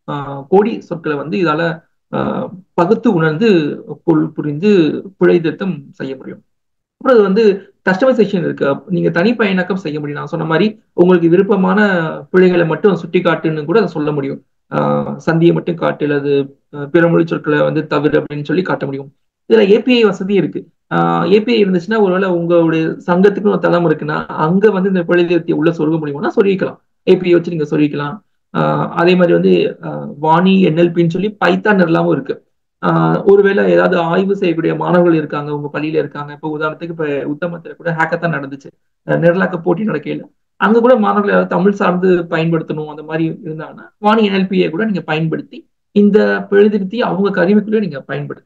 ஆஹ் கோடி சொற்களை வந்து இதால ஆஹ் பகுத்து உணர்ந்து பொருள் புரிந்து பிழை திருத்தம் செய்ய முடியும் அப்புறம் அது வந்து கஸ்டமைசேஷன் இருக்கு அப்ப நீங்க தனிப்பயனாக்கம் செய்ய முடியும் நான் சொன்ன மாதிரி உங்களுக்கு விருப்பமான பிழைகளை மட்டும் சுட்டி காட்டுன்னு கூட அதை சொல்ல முடியும் ஆஹ் சந்தியை மட்டும் காட்டு அல்லது அஹ் பிற மொழி சொற்களை வந்து தவிர அப்படின்னு சொல்லி காட்ட முடியும் இதுல ஏபிஐ வசதி இருக்கு ஏபிஐ இருந்துச்சுன்னா ஒருவேளை உங்களுடைய சங்கத்துக்கு ஒரு தளம் இருக்குன்னா அங்க வந்து இந்த பிழை திருத்தியை உள்ள சொருக முடியும்னா சொருகிக்கலாம் ஏபிஐ வச்சு நீங்க சொருகிக்கலாம் ஆஹ் அதே மாதிரி வந்து ஆஹ் வாணி என்எல்பின்னு சொல்லி பைத்தான் எல்லாமும் இருக்கு ஆஹ் ஒருவேளை ஏதாவது ஆய்வு செய்யக்கூடிய மாணவர்கள் இருக்காங்க உங்க பள்ளியில இருக்காங்க இப்போ உதாரணத்துக்கு இப்ப உத்தமத்துல கூட ஹேக்கத்தான் நடந்துச்சு அஹ் நிரலாக்க போட்டி நடக்கையில அங்க கூட மாணவர்கள் யாராவது தமிழ் சார்ந்து பயன்படுத்தணும் அந்த மாதிரி இருந்தாங்கன்னா வாணி என்எல்பியை கூட நீங்க பயன்படுத்தி இந்த பிழைதிருத்தி அவங்க கருவிக்குள்ளே நீங்க பயன்படுத்தி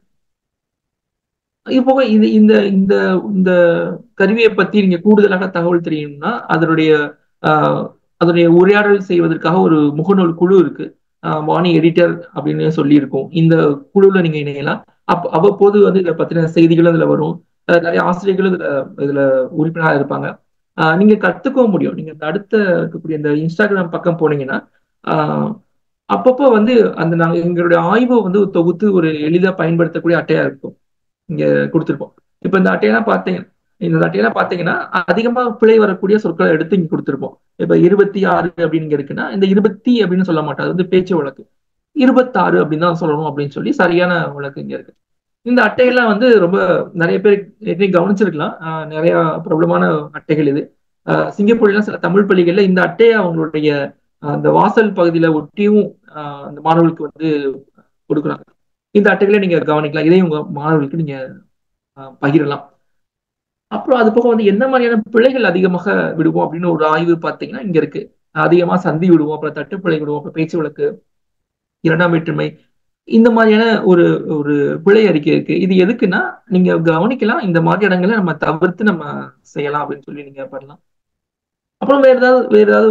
இது போக இது இந்த இந்த இந்த கருவியை பத்தி நீங்க கூடுதலாக தகவல் தெரியணும்னா அதனுடைய ஆஹ் அதனுடைய உரையாடல் செய்வதற்காக ஒரு முகநூல் குழு இருக்கு ஆஹ் வாணி எடிட்டர் அப்படின்னு சொல்லியிருக்கோம் இந்த குழுவில் நீங்க இணையலாம் அப் அவ்வப்போது வந்து இதை பத்தின செய்திகளும் இதுல வரும் அஹ் நிறைய ஆசிரியர்களும் இதுல இதுல உறுப்பினராக இருப்பாங்க ஆஹ் நீங்க கத்துக்கவும் முடியும் நீங்க இந்த அடுத்த இருக்கக்கூடிய இந்த இன்ஸ்டாகிராம் பக்கம் போனீங்கன்னா ஆஹ் அப்பப்போ வந்து அந்த நாங்க எங்களுடைய ஆய்வை வந்து தொகுத்து ஒரு எளிதா பயன்படுத்தக்கூடிய அட்டையா இருக்கும் இங்க கொடுத்துருப்போம் இப்ப இந்த அட்டையெல்லாம் பார்த்தீங்க இந்த அட்டையெல்லாம் பாத்தீங்கன்னா அதிகமா பிழை வரக்கூடிய சொற்களை எடுத்து இங்க கொடுத்துருப்போம் இப்ப இருபத்தி ஆறு அப்படின்னு இங்க இருக்குன்னா இந்த இருபத்தி அப்படின்னு சொல்ல மாட்டோம் அது வந்து பேச்சு வழக்கு இருபத்தாறு அப்படின்னு தான் சொல்லணும் அப்படின்னு சொல்லி சரியான வழக்கு இங்க இருக்கு இந்த அட்டையெல்லாம் வந்து ரொம்ப நிறைய பேர் ஏற்கனவே கவனிச்சிருக்கலாம் ஆஹ் நிறைய பிரபலமான அட்டைகள் இது ஆஹ் சிங்கப்பூர்ல சில தமிழ் பள்ளிகள்ல இந்த அட்டையை அவங்களுடைய அந்த வாசல் பகுதியில ஒட்டியும் ஆஹ் அந்த மாணவர்களுக்கு வந்து கொடுக்குறாங்க இந்த அட்டைகளை நீங்க கவனிக்கலாம் இதையும் உங்க மாணவர்களுக்கு நீங்க ஆஹ் பகிரலாம் அப்புறம் அது போக வந்து எந்த மாதிரியான பிழைகள் அதிகமாக விடுவோம் அப்படின்னு ஒரு ஆய்வு பார்த்தீங்கன்னா இங்க இருக்கு அதிகமா சந்தி விடுவோம் அப்புறம் தட்டுப்பிழை விடுவோம் அப்புறம் பேச்சு வழக்கு இரண்டாம் வேற்றுமை இந்த மாதிரியான ஒரு ஒரு பிழை அறிக்கை இருக்கு இது எதுக்குன்னா நீங்க கவனிக்கலாம் இந்த மாதிரி இடங்களை நம்ம தவிர்த்து நம்ம செய்யலாம் அப்படின்னு சொல்லி நீங்க பண்ணலாம் அப்புறம் வேற ஏதாவது வேற ஏதாவது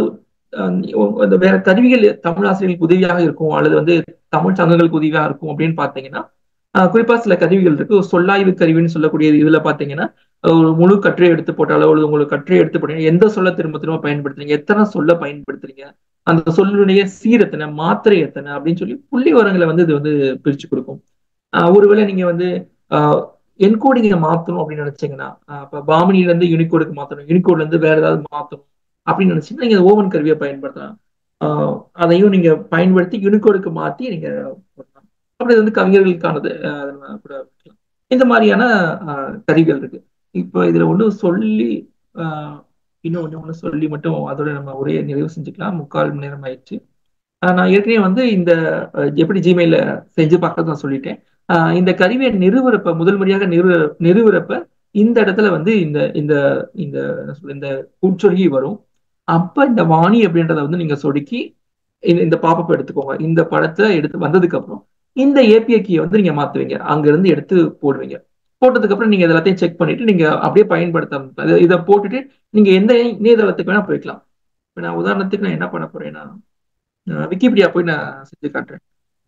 அந்த வேற கருவிகள் தமிழ் ஆசிரியர்களுக்கு உதவியாக இருக்கும் அல்லது வந்து தமிழ் சங்கங்களுக்கு உதவியாக இருக்கும் அப்படின்னு பாத்தீங்கன்னா குறிப்பா சில கருவிகள் இருக்கு சொல்லாய்வு கருவின்னு சொல்லக்கூடிய இதுல பாத்தீங்கன்னா ஒரு முழு கட்டுரை எடுத்து போட்டாலோ அல்லது உங்களுக்கு கட்டுரை எடுத்து போட்டீங்கன்னா எந்த சொல்ல திரும்ப திரும்ப பயன்படுத்துறீங்க எத்தனை சொல்ல பயன்படுத்துறீங்க அந்த சொல்லுடைய சீர் எத்தனை மாத்திரை எத்தனை அப்படின்னு சொல்லி புள்ளி வரங்களை வந்து இது வந்து பிரிச்சு கொடுக்கும் ஒருவேளை நீங்க வந்து என்கோடிங்க மாத்தணும் அப்படின்னு நினைச்சீங்கன்னா இப்ப பாமினில இருந்து யூனிகோடுக்கு மாத்தணும் யூனிகோட்ல இருந்து வேற ஏதாவது மாத்தணும் அப்படின்னு நினைச்சீங்கன்னா நீங்க ஓவன் கருவியை பயன்படுத்தலாம் அதையும் நீங்க பயன்படுத்தி யூனிகோடுக்கு மாத்தி நீங்க பண்ணலாம் அப்படி வந்து கவிஞர்களுக்கானது கூட இந்த மாதிரியான கருவிகள் இருக்கு இப்போ இதுல ஒண்ணு சொல்லி இன்னும் ஒண்ணு ஒண்ணு சொல்லி மட்டும் அதோட நம்ம உரையை நிறைவு செஞ்சுக்கலாம் முக்கால் மணி நேரம் ஆயிடுச்சு நான் ஏற்கனவே வந்து இந்த எப்படி ஜிமெயில செஞ்சு பார்க்கறது நான் சொல்லிட்டேன் இந்த கருவியை நிறுவறப்ப முதல் முறையாக நிறுவ நிறுவறப்ப இந்த இடத்துல வந்து இந்த இந்த இந்த இந்த உட்சொருகி வரும் அப்ப இந்த வாணி அப்படின்றத வந்து நீங்க சொடுக்கி இந்த பாப்பப் எடுத்துக்கோங்க இந்த படத்தை எடுத்து வந்ததுக்கு அப்புறம் இந்த ஏபிஐ கீயை வந்து நீங்க மாத்துவீங்க அங்க இருந்து எடுத்து போடுவீங்க போட்டதுக்கு அப்புறம் நீங்க எல்லாத்தையும் செக் பண்ணிட்டு நீங்க அப்படியே பயன்படுத்த இதை போட்டுட்டு நீங்க எந்த இணையதளத்துக்கு வேணா போய்க்கலாம் இப்ப நான் உதாரணத்துக்கு நான் என்ன பண்ண போறேன்னா விக்கிபீடியா போய் நான் செஞ்சு காட்டுறேன்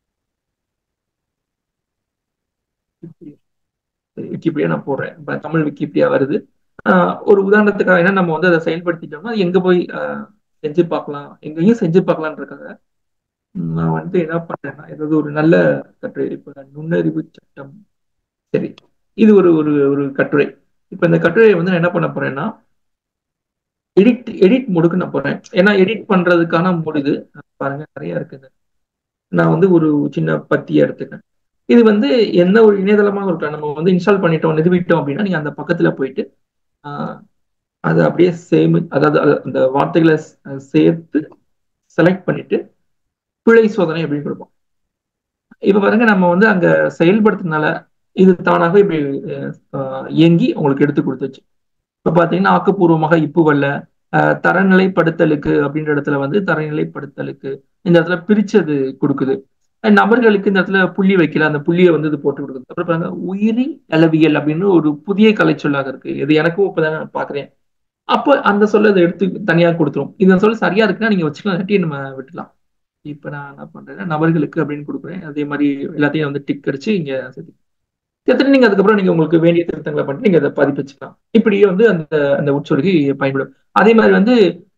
விக்கிபீடியா நான் போடுறேன் இப்ப தமிழ் விக்கிபீடியா வருது ஒரு உதாரணத்துக்காக என்ன நம்ம வந்து அதை செயல்படுத்திட்டோம்னா எங்க போய் செஞ்சு பார்க்கலாம் எங்கேயும் செஞ்சு பார்க்கலான் இருக்காங்க நான் வந்து என்ன பண்றேன்னா ஏதாவது ஒரு நல்ல கட்டுரை இப்ப நுண்ணறிவு சட்டம் சரி இது ஒரு ஒரு ஒரு கட்டுரை இப்ப இந்த கட்டுரையை வந்து நான் என்ன பண்ண போறேன்னா எடிட் எடிட் மோடுக்கு நான் போறேன் ஏன்னா எடிட் பண்றதுக்கான மோடு இது பாருங்க நிறைய இருக்குது நான் வந்து ஒரு சின்ன பத்தியை எடுத்துக்கேன் இது வந்து எந்த ஒரு இணையதளமாக இருக்கலாம் நம்ம வந்து இன்ஸ்டால் பண்ணிட்டோம் நிறுவிட்டோம் அப்படின்னா நீங்க அந்த பக்கத்துல போயிட்டு அதை அப்படியே சேமி அதாவது அந்த வார்த்தைகளை சேர்த்து செலக்ட் பண்ணிட்டு பிழை சோதனை அப்படின்னு கொடுப்போம் இப்ப பாருங்க நம்ம வந்து அங்க செயல்படுத்தினால இது தானாக இப்படி இயங்கி உங்களுக்கு எடுத்து கொடுத்துச்சு இப்ப பாத்தீங்கன்னா ஆக்கப்பூர்வமாக இப்பு வரல தரநிலைப்படுத்தலுக்கு அப்படின்ற இடத்துல வந்து தரநிலைப்படுத்தலுக்கு இந்த இடத்துல பிரிச்சது கொடுக்குது நபர்களுக்கு இந்த இடத்துல புள்ளி வைக்கல அந்த புள்ளியை வந்து இது போட்டு கொடுக்குது அப்புறம் பாருங்க உயிரி அளவியல் அப்படின்னு ஒரு புதிய கலை சொல்லாக இருக்கு இது எனக்கும் இப்பதான் நான் பாக்குறேன் அப்போ அந்த சொல்ல இதை எடுத்து தனியா கொடுத்துரும் இந்த சொல்ல சரியா இருக்குன்னா நீங்க வச்சுக்கலாம் இல்லாட்டி நம்ம விட்டுலாம் இப்ப நான் என்ன பண்றேன்னா நபர்களுக்கு அப்படின்னு கொடுக்குறேன் அதே மாதிரி எல்லாத்தையும் வந்து டிக் அடிச்சு இங்க சேர்த்து சேர்த்துட்டு நீங்க அதுக்கப்புறம் நீங்க உங்களுக்கு வேண்டிய திருத்தங்களை பண்ணிட்டு நீங்க அதை பதிப்பிச்சுக்கலாம் இப்படியே வந்து அந்த அந்த உட்சொருகி பயன்படும் அதே மாதிரி வந்து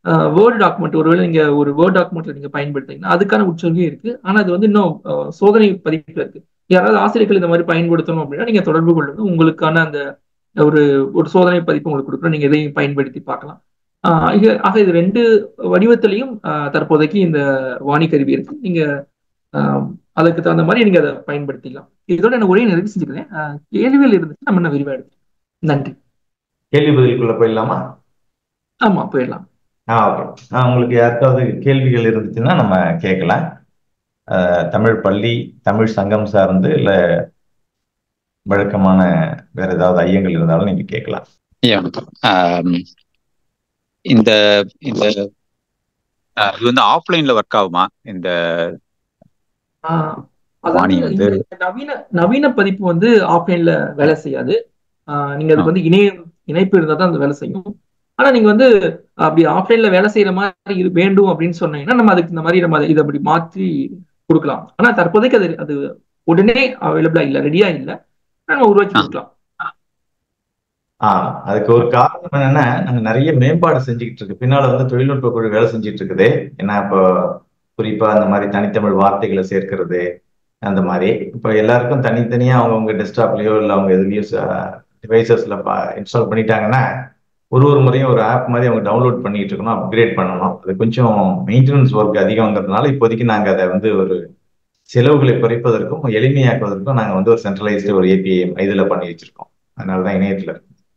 வேர்டு டாக்குமெண்ட் ஒருவேளை நீங்க ஒரு வேர்ட் டாக்குமெண்ட்ல நீங்க பயன்படுத்துறீங்கன்னா அதுக்கான உற்சொல்கே இருக்கு ஆனா அது வந்து இன்னும் அஹ், சோதனை பதிப்புல இருக்கு யாராவது ஆசிரியர்கள் இந்த மாதிரி பயன்படுத்தணும் அப்படின்னா நீங்க தொடர்பு கொள்ளுங்க உங்களுக்கான அந்த ஒரு ஒரு சோதனை பதிப்பு உங்களுக்கு கொடுக்குறோம் நீங்க இதையும் பயன்படுத்தி பார்க்கலாம் ஆஹ் இது ஆக இது ரெண்டு வடிவத்திலையும் ஆஹ் தற்போதைக்கு இந்த வாணி கருவி இருக்கு நீங்க ஆஹ் அதுக்கு தகுந்த மாதிரி நீங்க அதை பயன்படுத்திக்கலாம் இதோட எனக்கு ஒரே நிறைவு செஞ்சுக்கிறேன் ஆஹ் கேள்விகள் இருந்துச்சு நம்ம என்ன விரிவா எடுத்து நன்றி கேள்வி பதிலுக்குள்ள போயிடலாமா ஆமா போயிடலாம் ஆ ஓகே ஆ உங்களுக்கு யாருக்காவது கேள்விகள் இருந்துச்சுன்னா நம்ம கேட்கலாம் அஹ், தமிழ் பள்ளி தமிழ் சங்கம் சார்ந்து இல்ல வழக்கமான வேற ஏதாவது ஐயங்கள் இருந்தாலும் நீங்க கேட்கலாம் ஐயா வணக்கம் ஆம், இந்த இந்த ஆஹ், இது வந்து ஆஃப்லைன்ல ஒர்க் ஆகுமா இந்த ஆஹ் வாணி அதாவது வந்து இந்த நவீன நவீன பதிப்பு வந்து ஆஃப்லைன்ல வேலை செய்யாது ஆஹ் நீங்க ஆ, அதுக்கு வந்து இணைய இணைப்பு இருந்தா தான் அது வேலை செய்யும் ஆனா நீங்க வந்து அப்படி ஆஃப்லைன்ல வேலை செய்யற மாதிரி இது வேண்டும் அப்படின்னு சொன்னீங்கன்னா நம்ம அதுக்கு இந்த மாதிரி நம்ம அதை இதை அப்படி மாற்றி கொடுக்கலாம் ஆனா தற்போதைக்கு அது அது உடனே அவைலபிளா இல்ல ரெடியா இல்ல நம்ம உருவாக்கி ஆ, கொடுக்கலாம் ஆ அதுக்கு ஒரு காரணம் என்னன்னா நாங்க நிறைய மேம்பாடு செஞ்சுக்கிட்டு இருக்கு பின்னால வந்து தொழில்நுட்ப குழு வேலை செஞ்சுட்டு இருக்குது ஏன்னா இப்போ குறிப்பா அந்த மாதிரி தனித்தமிழ் வார்த்தைகளை சேர்க்கிறது அந்த மாதிரி இப்போ எல்லாருக்கும் தனித்தனியா அவங்கவுங்க டெஸ்க்டாப்லயோ இல்லை அவங்க எதுலயோ டிவைசஸ்ல இன்ஸ்டால் பண்ணிட்டாங்கன்னா ஒரு ஒரு முறையும் ஒரு ஆப் மாதிரி அவங்க டவுன்லோட் பண்ணிட்டு இருக்கணும் அப்கிரேட் பண்ணணும் அது கொஞ்சம் மெயின்டெனன்ஸ் ஒர்க் அதிகங்கிறதுனால இப்போதைக்கு நாங்க அதை வந்து ஒரு செலவுகளை குறைப்பதற்கும் எளிமையாக்குவதற்கும் நாங்க வந்து ஒரு சென்ட்ரலைஸ்டு ஒரு ஏபிஐ இதுல பண்ணி வச்சிருக்கோம் அதனாலதான் இணையத்துல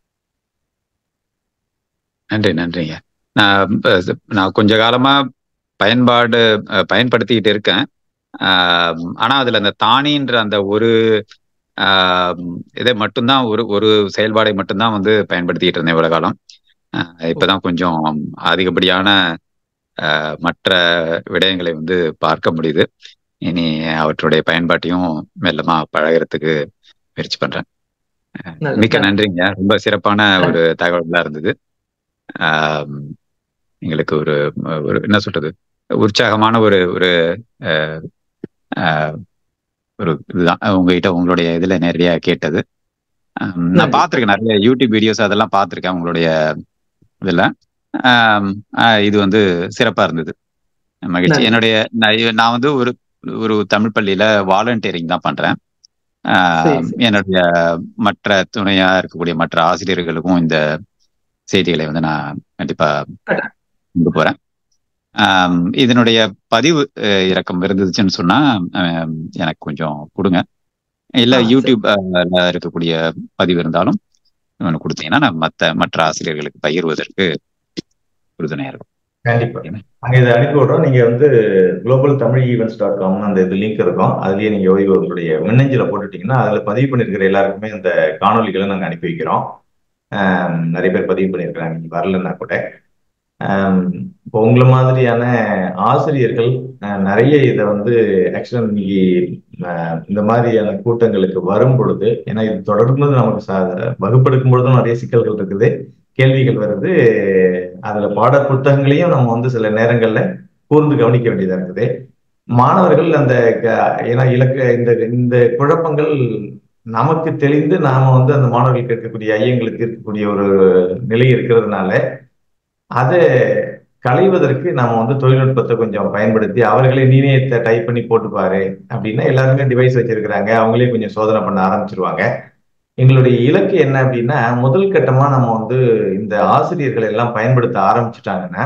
நன்றி நன்றிங்க நான் இப்ப நான் கொஞ்ச காலமா பயன்பாடு அஹ், பயன்படுத்திக்கிட்டு இருக்கேன் ஆம், ஆனா அதுல அந்த தானின்ற அந்த ஒரு ஆம், இதை மட்டும்தான் ஒரு ஒரு செயல்பாடை மட்டும்தான் வந்து பயன்படுத்திக்கிட்டு இருந்தேன் இவ்வளவு காலம் அஹ், இப்பதான் கொஞ்சம் அதிகப்படியான அஹ், மற்ற விடயங்களை வந்து பார்க்க முடியுது இனி அவற்றுடைய பயன்பாட்டையும் மெல்லமா பழகுறதுக்கு முயற்சி பண்றேன் நல்லது மிக்க நன்றி நன்றிங்க ரொம்ப சிறப்பான ஒரு தகவலா இருந்தது ஆம், எங்களுக்கு ஒரு ஒரு என்ன சொல்றது உற்சாகமான ஒரு ஒரு அஹ், அஹ், ஒரு இதுதான் உங்ககிட்ட உங்களுடைய இதுல நேரடியா கேட்டது ஆம், நான் நன்றி பார்த்திருக்கேன் நிறைய யூடியூப் வீடியோஸ் அதெல்லாம் பார்த்திருக்கேன் உங்களுடைய இதுல ஆம், ஆஹ், இது வந்து சிறப்பா இருந்தது மகிழ்ச்சி நன்றி என்னுடைய நான் நான் வந்து ஒரு ஒரு தமிழ் பள்ளியில வாலண்டியரிங் தான் பண்றேன் சரி ஆஹ், சரி என்னுடைய மற்ற துணையா இருக்கக்கூடிய மற்ற ஆசிரியர்களுக்கும் இந்த செய்திகளை வந்து நான் கண்டிப்பா கரெக்ட். கொண்டு போறேன் ஆம், இதனுடைய பதிவு அஹ், இறக்கம் இருந்துச்சுன்னு சொன்னா ஆம், எனக்கு கொஞ்சம் கொடுங்க இல்ல ஆ சரி யூடியூப் அஹ், இருக்கக்கூடிய பதிவு இருந்தாலும் ஒன்று கொடுத்தீங்கன்னா நான் மத்த மற்ற ஆசிரியர்களுக்கு பகிர்வதற்கு உறுதுணையா இருக்கும் கண்டிப்பா ஓகேண்ணா? நாங்க இதை அனுப்பி விடுறோம் நீங்க வந்து global Tamil events dot com அந்த இது லிங்க் இருக்கும் அதுலயே நீங்க ஓய்வு உங்களுடைய மின்னஞ்சல போட்டுட்டீங்கன்னா அதுல பதிவு பண்ணிருக்கிற எல்லாருக்குமே அந்த காணொலிகளை நாங்க அனுப்பி வைக்கிறோம் ஆம், நிறைய பேர் பதிவு பண்ணியிருக்கிறாங்க நீங்க வரலன்னா கூட ஆம், இப்போ உங்களை மாதிரியான ஆசிரியர்கள் அஹ், நிறைய இதை வந்து ஆக்சுவலாக இன்னைக்கு அஹ், இந்த மாதிரியான கூட்டங்களுக்கு வரும் பொழுது ஏன்னா இது தொடர்ந்து நமக்கு சா- வகுப்பெடுக்கும் பொழுதும் நிறைய சிக்கல்கள் இருக்குது கேள்விகள் வருது அதுல பாட புத்தகங்களையும் நம்ம வந்து சில நேரங்கள்ல கூர்ந்து கவனிக்க வேண்டியதா இருக்குது மாணவர்கள் அந்த க- ஏன்னா இலக்க இந்த இந்த குழப்பங்கள் நமக்கு தெளிந்து நாம வந்து அந்த மாணவர்களுக்கு இருக்கக்கூடிய ஐயங்களுக்கு இருக்கக்கூடிய ஒரு நிலை இருக்கிறதுனால அதை களைவதற்கு நாம வந்து தொழில்நுட்பத்தை கொஞ்சம் பயன்படுத்தி அவர்களே நீனே டைப் பண்ணி போட்டு பாரு அப்படின்னா எல்லாருமே டிவைஸ் வச்சிருக்கிறாங்க அவங்களே கொஞ்சம் சோதனை பண்ண ஆரம்பிச்சிருவாங்க எங்களுடைய இலக்கு என்ன அப்படின்னா முதல் கட்டமா நம்ம வந்து இந்த ஆசிரியர்கள் எல்லாம் பயன்படுத்த ஆரம்பிச்சுட்டாங்கன்னா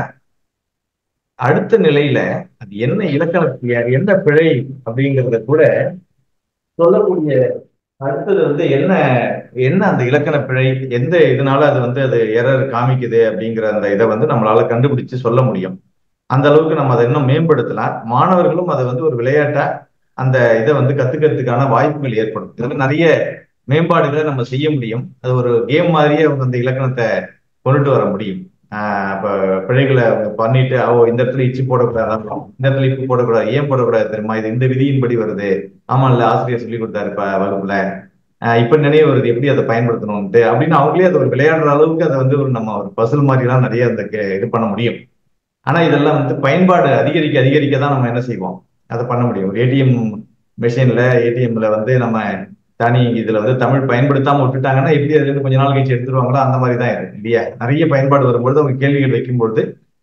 அடுத்த நிலையில அது என்ன இலக்கண என்ன பிழை அப்படிங்கிறத கூட சொல்லக்கூடிய அடுத்தது வந்து என்ன என்ன அந்த இலக்கண பிழை எந்த இதனால அது வந்து அது எரர் காமிக்குது அப்படிங்கிற அந்த இதை வந்து நம்மளால கண்டுபிடிச்சு சொல்ல முடியும் அந்த அளவுக்கு நம்ம அதை இன்னும் மேம்படுத்தலாம் மாணவர்களும் அதை வந்து ஒரு விளையாட்டா அந்த இதை வந்து கத்துக்கிறதுக்கான வாய்ப்புகள் ஏற்படும் இதுல நிறைய மேம்பாடுகளை நம்ம செய்ய முடியும் அது ஒரு கேம் மாதிரியே அவங்க அந்த இலக்கணத்தை கொண்டுட்டு வர முடியும் ஆஹ் அப்ப பிழைகளை அவங்க பண்ணிட்டு ஓ இந்த இடத்துல இச்சு போடக்கூடாது இந்த இடத்துல இப்பு போடக்கூடாது ஏன் போடக்கூடாது தெரியுமா இது இந்த விதியின்படி வருது ஆமா இல்ல ஆசிரியர் சொல்லி கொடுத்தாரு இப்ப வகுப்புல ஆஹ் இப்ப நினைவு வருது எப்படி அதை பயன்படுத்தணும்ட்டு அப்படின்னு அவங்களே அதை ஒரு விளையாடுற அளவுக்கு அதை வந்து ஒரு நம்ம ஒரு பசில் மாதிரி எல்லாம் நிறைய அந்த கே- இது பண்ண முடியும் ஆனா இதெல்லாம் வந்து பயன்பாடு அதிகரிக்க அதிகரிக்க தான் நம்ம என்ன செய்வோம் அதை பண்ண முடியும் ஒரு ஏடிஎம் மிஷின்ல ஏடிஎம்ல வந்து நம்ம தனி இதுல வந்து தமிழ் பயன்படுத்தாம விட்டுட்டாங்கன்னா எப்படி அதுல இருந்து கொஞ்ச நாள் கழிச்சு எடுத்துருவாங்களோ அந்த மாதிரி தான் இருக்கு இல்லையா நிறைய பயன்பாடு வரும்பொழுது அவங்க கேள்விகள் வைக்கும்பொழுது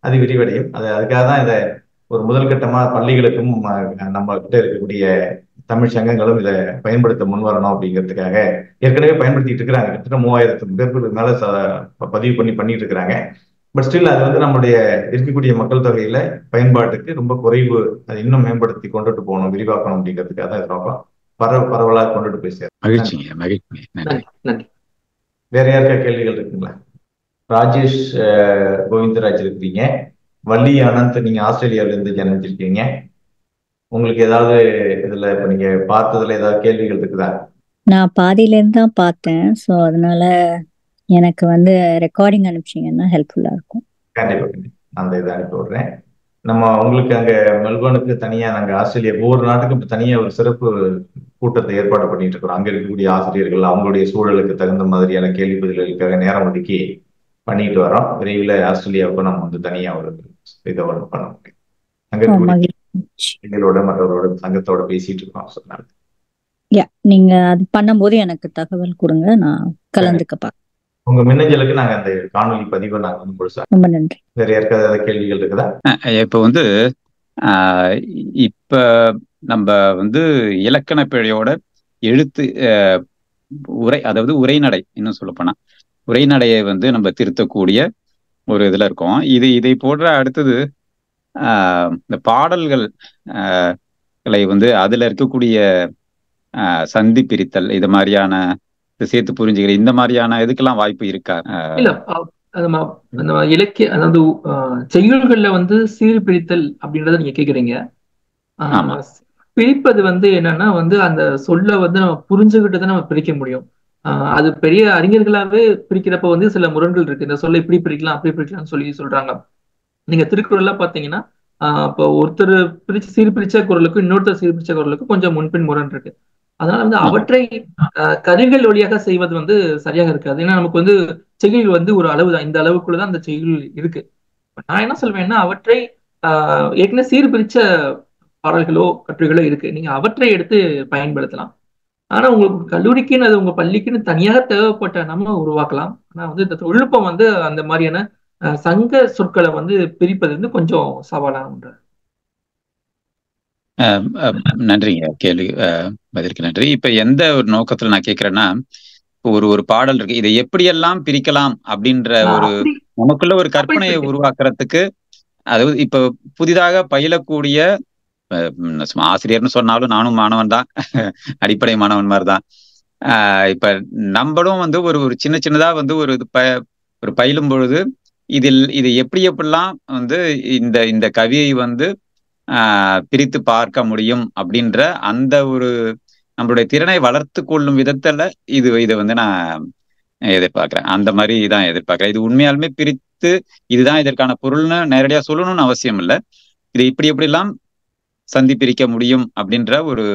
அது விரிவடையும் அது அதுக்காக தான் இதை ஒரு முதல் கட்டமா பள்ளிகளுக்கும் நம்ம கிட்ட இருக்கக்கூடிய தமிழ் சங்கங்களும் இதை பயன்படுத்த முன் வரணும் அப்படிங்கிறதுக்காக ஏற்கனவே பயன்படுத்திட்டு இருக்கிறாங்க கிட்டத்தட்ட மூவாயிரத்து பேருக்கு மேல பதிவு பண்ணி பண்ணிட்டு இருக்கிறாங்க பட் ஸ்டில் அது வந்து நம்மளுடைய இருக்கக்கூடிய மக்கள் தொகையில பயன்பாட்டுக்கு ரொம்ப குறைவு அதை இன்னும் மேம்படுத்தி கொண்டுட்டு போகணும் விரிவாக்கணும் அப்படிங்கிறதுக்காக தான் இது நோக்கம் பரவ பரவலாக கொண்டுட்டு போய் சேரும் மகிழ்ச்சிங்க மகிழ்ச்சி நன்றி நன்றி வேற யாருக்கா கேள்விகள் இருக்குங்களா ராஜேஷ் கோவிந்தராஜ் இருக்கிறீங்க வள்ளி அனந்த் நீங்க ஆஸ்திரேலியாவில இருந்து ஜனிச்சிருக்கீங்க உங்களுக்கு ஏதாவது இதுல இப்ப நீங்க பார்த்ததுல ஏதாவது கேள்விகள் இருக்குதா நான் பாதியில இருந்து தான் பார்த்தேன் ஸோ அதனால எனக்கு வந்து ரெக்கார்டிங் அனுப்பிச்சிங்கன்னா ஹெல்ப்ஃபுல்லா இருக்கும் கண்டிப்பா கண்டிப்பா அந்த இதை அனுப்பி விடுறேன் நம்ம உங்களுக்கு அங்க மெல்பர்னுக்கு தனியா நாங்க ஆஸ்திரேலியா ஒவ்வொரு நாட்டுக்கும் தனியா ஒரு சிறப்பு கூட்டத்தை ஏற்பாடு பண்ணிட்டு இருக்கிறோம் அங்க இருக்கக்கூடிய ஆசிரியர்கள் அவங்களுடைய சூழலுக்கு தகுந்த மாதிரியான கேள்வி பதில்களுக்காக நேரம் ஒதுக்கி பண்ணிட்டு வரோம் விரைவில் ஆஸ்திரேலியாவுக்கும் நம்ம வந்து தனியா ஒரு இதை ஒன்று பண்ண முடியும் அங்க இருக்கக்கூடிய மற்றவரோட சங்கத்தோட பேசிட்டு இருக்கோம் சொன்னாங்க யா நீங்க அது பண்ணும்போது எனக்கு தகவல் கொடுங்க நான் கலந்துக்கப்பா உங்க மின்னஞ்சலுக்கு நாங்க அந்த காணொலி பதிவை நாங்க வந்து முழுசா ரொம்ப நன்றி வேற யாருக்காவது ஏதாவது கேள்விகள் இருக்குதா இப்ப வந்து இப்ப நம்ம வந்து இலக்கண பிழையோட எழுத்து உரை அதாவது உரைநடை இன்னும் சொல்ல போனா உரைநடையை வந்து நம்ம திருத்தக்கூடிய ஒரு இதுல இருக்கோம் இது இதை போன்ற அடுத்தது இந்த பாடல்கள் வந்து அதுல இருக்கக்கூடிய சந்தி பிரித்தல் இது மாதிரியான சேர்த்து புரிஞ்சுக்கிற இந்த மாதிரியான இதுக்கெல்லாம் வாய்ப்பு இருக்கா இல்ல நம்ம இலக்கிய அதாவது செய்யுள்கள்ல வந்து சீர்பிரித்தல் அப்படின்றத நீங்க கேக்குறீங்க பிரிப்பது வந்து என்னன்னா வந்து அந்த சொல்ல வந்து நம்ம புரிஞ்சுக்கிட்டு தான் நம்ம பிரிக்க முடியும் அது பெரிய அறிஞர்களாவே பிரிக்கிறப்ப வந்து சில முரண்கள் இருக்கு இந்த சொல்ல இப்படி பிரிக்கலாம் அப்படி பிரிக்கலாம்னு சொல்லி சொல்றாங்க நீங்க திருக்குறள்லாம் பாத்தீங்கன்னா இப்போ ஒருத்தர் பிரிச்சு சீர்பிரிச்ச குரலுக்கும் இன்னொருத்தர் சீர்பிரிச்ச குரலுக்கும் கொஞ்சம் முன்பின் முரண் இருக்கு அதனால வந்து அவற்றை கருவிகள் வழியாக செய்வது வந்து சரியாக இருக்காது ஏன்னா நமக்கு வந்து செய்யுள் வந்து ஒரு அளவு தான் இந்த அளவுக்குள்ளதான் அந்த செய்யுள் இருக்கு நான் என்ன சொல்வேன்னா அவற்றை ஆஹ் ஏற்கனவே சீர்பிரிச்ச பாடல்களோ கட்டுரைகளோ இருக்கு நீங்க அவற்றை எடுத்து பயன்படுத்தலாம் ஆனா உங்களுக்கு கல்லூரிக்குன்னு அது உங்க பள்ளிக்குன்னு தனியாக தேவைப்பட்ட நம்ம உருவாக்கலாம் ஆனா வந்து இந்த தொழில்நுட்பம் வந்து அந்த மாதிரியான சங்க சொற்களை வந்து பிரிப்பது வந்து கொஞ்சம் சவாலான ஒன்று நன்றிங்க கேள்வி பதிலுக்கு நன்றி இப்ப எந்த ஒரு நோக்கத்துல நான் கேக்குறேன்னா ஒரு ஒரு பாடல் இருக்கு இதை எப்படியெல்லாம் பிரிக்கலாம் அப்படின்ற ஒரு நமக்குள்ள ஒரு கற்பனையை உருவாக்குறதுக்கு அதாவது இப்ப புதிதாக பயிலக்கூடிய ஆசிரியர்னு சொன்னாலும் நானும் மாணவன் தான் அடிப்படை மாணவன் மாதிரி தான் இப்ப நம்மளும் வந்து ஒரு ஒரு சின்ன சின்னதா வந்து ஒரு இது ப ஒரு பயிலும் பொழுது இதில் இது எப்படி எப்படிலாம் வந்து இந்த இந்த கவியை வந்து ஆஹ் பிரித்து பார்க்க முடியும் அப்படின்ற அந்த ஒரு நம்மளுடைய திறனை வளர்த்து கொள்ளும் விதத்துல இது இதை வந்து நான் எதிர்பார்க்கிறேன் அந்த மாதிரி தான் எதிர்பார்க்கிறேன் இது உண்மையாலுமே பிரித்து இதுதான் இதற்கான பொருள்னு நேரடியா சொல்லணும்னு அவசியம் இல்லை இது இப்படி எப்படிலாம் சந்தி பிரிக்க முடியும் அப்படின்ற ஒரு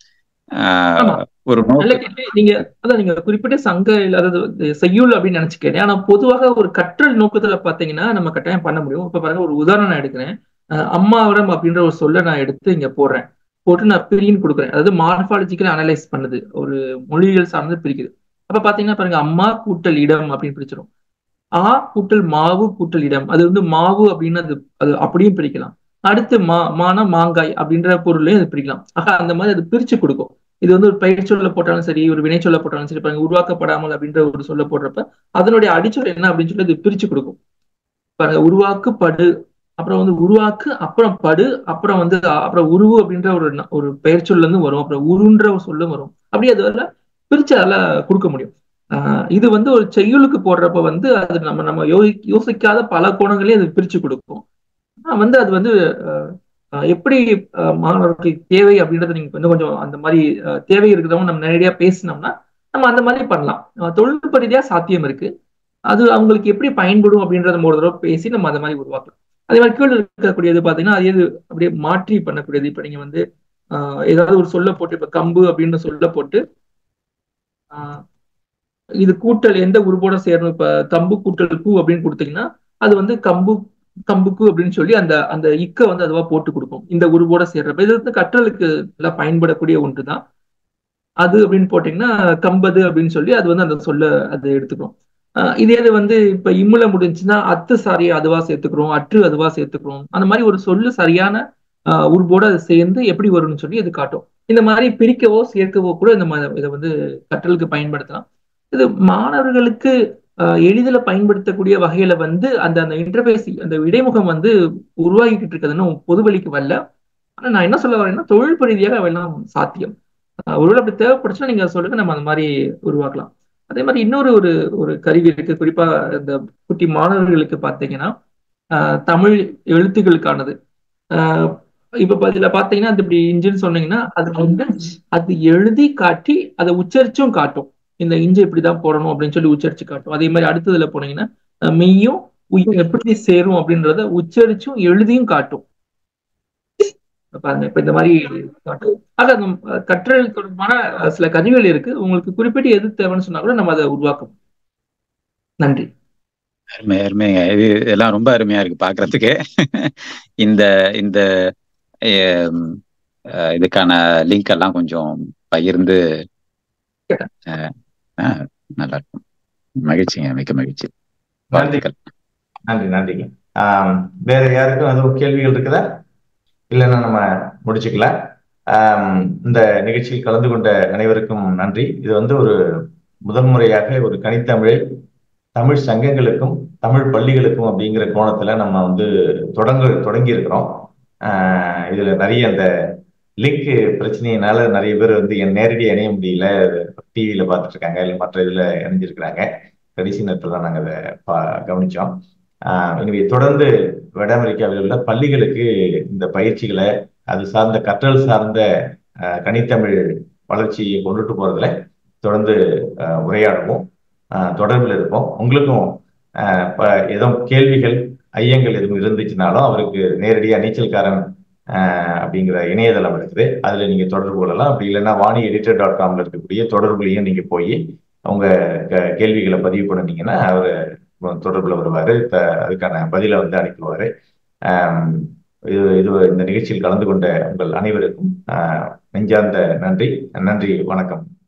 ஒரு நீங்க அதான் நீங்க குறிப்பிட்ட சங்க இல்லாதது செய்யுள் அப்படின்னு நினைச்சுக்கிறேன் ஆனா பொதுவாக ஒரு கற்றல் நோக்கத்துல பாத்தீங்கன்னா நம்ம கட்டாயம் பண்ண முடியும் இப்ப பாருங்க ஒரு உதாரணம் நான் எடுக்கிறேன் அம்மாவரம் அப்படின்ற ஒரு சொல்ல நான் எடுத்து இங்க போடுறேன் போட்டு நான் பிரின்னு கொடுக்குறேன் அதாவது மார்பாலஜிக்கல் அனலைஸ் பண்ணுது ஒரு மொழிகள் சார்ந்து பிரிக்குது அப்ப பாத்தீங்கன்னா பாருங்க அம்மா கூட்டல் இடம் அப்படின்னு பிரிச்சிடும் ஆ கூட்டல் மாவு கூட்டல் இடம் அது வந்து மாவு அப்படின்னு அது அது அப்படியும் பிரிக்கலாம் அடுத்து மா மான மாங்காய் அப்படின்ற பொருளையும் அது பிரிக்கலாம் ஆக அந்த மாதிரி அது பிரிச்சு கொடுக்கும் இது வந்து ஒரு பயிர் சொல்ல போட்டாலும் சரி ஒரு வினை சொல்ல போட்டாலும் சரி பாருங்க உருவாக்கப்படாமல் அப்படின்ற ஒரு சொல்ல போடுறப்ப அதனுடைய அடிச்சொல் என்ன அப்படின்னு சொல்லி அது பிரிச்சு கொடுக்கும் பாருங்க உருவாக்கு படு அப்புறம் வந்து உருவாக்கு அப்புறம் படு அப்புறம் வந்து அப்புறம் உருவு அப்படின்ற ஒரு ஒரு பெயர் சொல்ல இருந்து வரும் அப்புறம் உருன்ற ஒரு சொல்லும் வரும் அப்படி அதில் பிரிச்சு அதில் கொடுக்க முடியும் ஆஹ் இது வந்து ஒரு செய்யுளுக்கு போடுறப்ப வந்து அது நம்ம நம்ம யோசி யோசிக்காத பல கோணங்களையும் அது பிரிச்சு கொடுக்கும் வந்து அது வந்து எப்படி மாணவர்களுக்கு தேவை அப்படின்றத நீங்க வந்து கொஞ்சம் அந்த மாதிரி தேவை இருக்கிறவங்க நம்ம நேரடியா பேசினோம்னா நம்ம அந்த மாதிரி பண்ணலாம் தொழில்நுட்ப ரீதியா சாத்தியம் இருக்கு அது அவங்களுக்கு எப்படி பயன்படும் அப்படின்றத ஒரு தடவை பேசி நம்ம அந்த மாதிரி உருவாக்கலாம் அதே மாதிரி கீழே இருக்கக்கூடியது பாத்தீங்கன்னா அது எது அப்படியே மாற்றி பண்ணக்கூடியது இப்ப நீங்க வந்து ஆஹ் ஏதாவது ஒரு சொல்ல போட்டு இப்ப கம்பு அப்படின்னு சொல்ல போட்டு ஆஹ் இது கூட்டல் எந்த உருவோட சேரணும் இப்ப கம்பு கூட்டல் பூ அப்படின்னு கொடுத்தீங்கன்னா அது வந்து கம்பு கம்புக்கு அப்படின்னு சொல்லி அந்த அந்த இக்க வந்து அதுவா போட்டு கொடுக்கும் இந்த உருவோட சேர்றப்ப இது வந்து கற்றலுக்கு எல்லாம் பயன்படக்கூடிய ஒன்று தான் அது அப்படின்னு போட்டீங்கன்னா கம்பது அப்படின்னு சொல்லி அது வந்து அந்த சொல்ல அது எடுத்துக்கும் ஆஹ் இதே இது வந்து இப்ப இம்முல முடிஞ்சுன்னா அத்து சாரியை அதுவா சேர்த்துக்கிறோம் அற்று அதுவா சேர்த்துக்கிறோம் அந்த மாதிரி ஒரு சொல்லு சரியான ஆஹ் உருவோட அது சேர்ந்து எப்படி வரும்னு சொல்லி இது காட்டும் இந்த மாதிரி பிரிக்கவோ சேர்க்கவோ கூட இந்த மாதிரி இதை வந்து கற்றலுக்கு பயன்படுத்தலாம் இது மாணவர்களுக்கு ஆஹ் எளிதில பயன்படுத்தக்கூடிய வகையில வந்து அந்த அந்த இன்டர்ஃபேஸ் அந்த இடைமுகம் வந்து உருவாகிக்கிட்டு இருக்கிறதுன்னு பொதுவெளிக்கு வரல ஆனா நான் என்ன சொல்ல வரேன்னா தொழில்நுட்ப ரீதியாக அவையெல்லாம் சாத்தியம் ஆஹ் ஒருவேளை அப்படி தேவைப்படுச்சுன்னா நீங்க சொல்லுங்க நம்ம அந்த மாதிரி உருவாக்கலாம் அதே மாதிரி இன்னொரு ஒரு ஒரு கருவி இருக்கு குறிப்பா இந்த குட்டி மாணவர்களுக்கு பார்த்தீங்கன்னா ஆஹ் தமிழ் எழுத்துக்களுக்கானது ஆஹ் இப்ப இதுல பாத்தீங்கன்னா அது இப்படி இன்ஜின் சொன்னீங்கன்னா அது வந்து அது எழுதி காட்டி அதை உச்சரிச்சும் காட்டும் இந்த இஞ்சி இப்படிதான் போடணும் அப்படின்னு சொல்லி உச்சரிச்சு காட்டும் அதே மாதிரி அடுத்ததுல போனீங்கன்னா அஹ் மெய்யும் உயிரும் எப்படி சேரும் அப்படின்றத உச்சரிச்சும் எழுதியும் காட்டும் பாருங்க இப்ப இந்த மாதிரி காட்டும் ஆக அந்த அஹ், கற்றல் தொடர்பான அஹ், சில கருவிகள் இருக்கு உங்களுக்கு குறிப்பிட்டு எது தேவைன்னு சொன்னா கூட நம்ம அதை உருவாக்கும் நன்றி அருமை அருமைங்க இது எல்லாம் ரொம்ப அருமையா இருக்கு பாக்குறதுக்கு இந்த இந்த ஹம், அஹ், இதுக்கான லிங்க் எல்லாம் கொஞ்சம் பகிர்ந்து அஹ், அஹ், நல்லா இருக்கும் மகிழ்ச்சிங்க மிக்க மகிழ்ச்சி நன்றி வாழ்த்துக்கள் நன்றி நன்றிங்க ஆம், வேற யாருக்கும் எதுவும் கேள்விகள் இருக்குதா இல்லைன்னா நம்ம முடிச்சுக்கலாம் ஆம், இந்த நிகழ்ச்சியில் கலந்து கொண்ட அனைவருக்கும் நன்றி இது வந்து ஒரு முதல் முறையாக ஒரு கனித்தமிழை தமிழ் சங்கங்களுக்கும் தமிழ் பள்ளிகளுக்கும் அப்படிங்கிற கோணத்துல நம்ம வந்து தொடங்க தொடங்கி இருக்கிறோம் ஆஹ் இதுல நிறைய அந்த லிங்க் பிரச்சனையினால நிறைய பேர் வந்து என் நேரடியாக இணைய முடியல டிவியில பார்த்துட்டு இருக்காங்க இல்லை மற்ற இதுல இணைஞ்சிருக்கிறாங்க கடைசி நேரத்தில் தான் நாங்கள் அதை பா- கவனிச்சோம் ஆஹ் எனவே தொடர்ந்து வட அமெரிக்காவில் உள்ள பள்ளிகளுக்கு இந்த பயிற்சிகளை அது சார்ந்த கற்றல் சார்ந்த ஆஹ் கனித்தமிழ் வளர்ச்சியை கொண்டுட்டு போறதுல தொடர்ந்து ஆஹ் உரையாடுவோம் ஆஹ் தொடர்பில் இருப்போம் உங்களுக்கும் ஆஹ் இப்ப ஏதோ கேள்விகள் ஐயங்கள் எதுவும் இருந்துச்சுனாலும் அவருக்கு நேரடியாக நீச்சல்காரன் ஆஹ் அப்படிங்கிற இணையதளம் இருக்குது அதுல நீங்க தொடர்பு கொள்ளலாம் அப்படி இல்லைன்னா வாணி எடிட்டர் டாட் காம்ல இருக்கக்கூடிய தொடர்புலையும் நீங்க போய் உங்க க- கேள்விகளை பதிவு பண்ணினீங்கன்னா அவர் தொடர்புல வருவாரு த- அதுக்கான பதிலை வந்து அனுப்புவாரு ஆம், இது இது இந்த நிகழ்ச்சியில் கலந்து கொண்ட உங்கள் அனைவருக்கும் ஆஹ் நெஞ்சார்ந்த நன்றி நன்றி வணக்கம்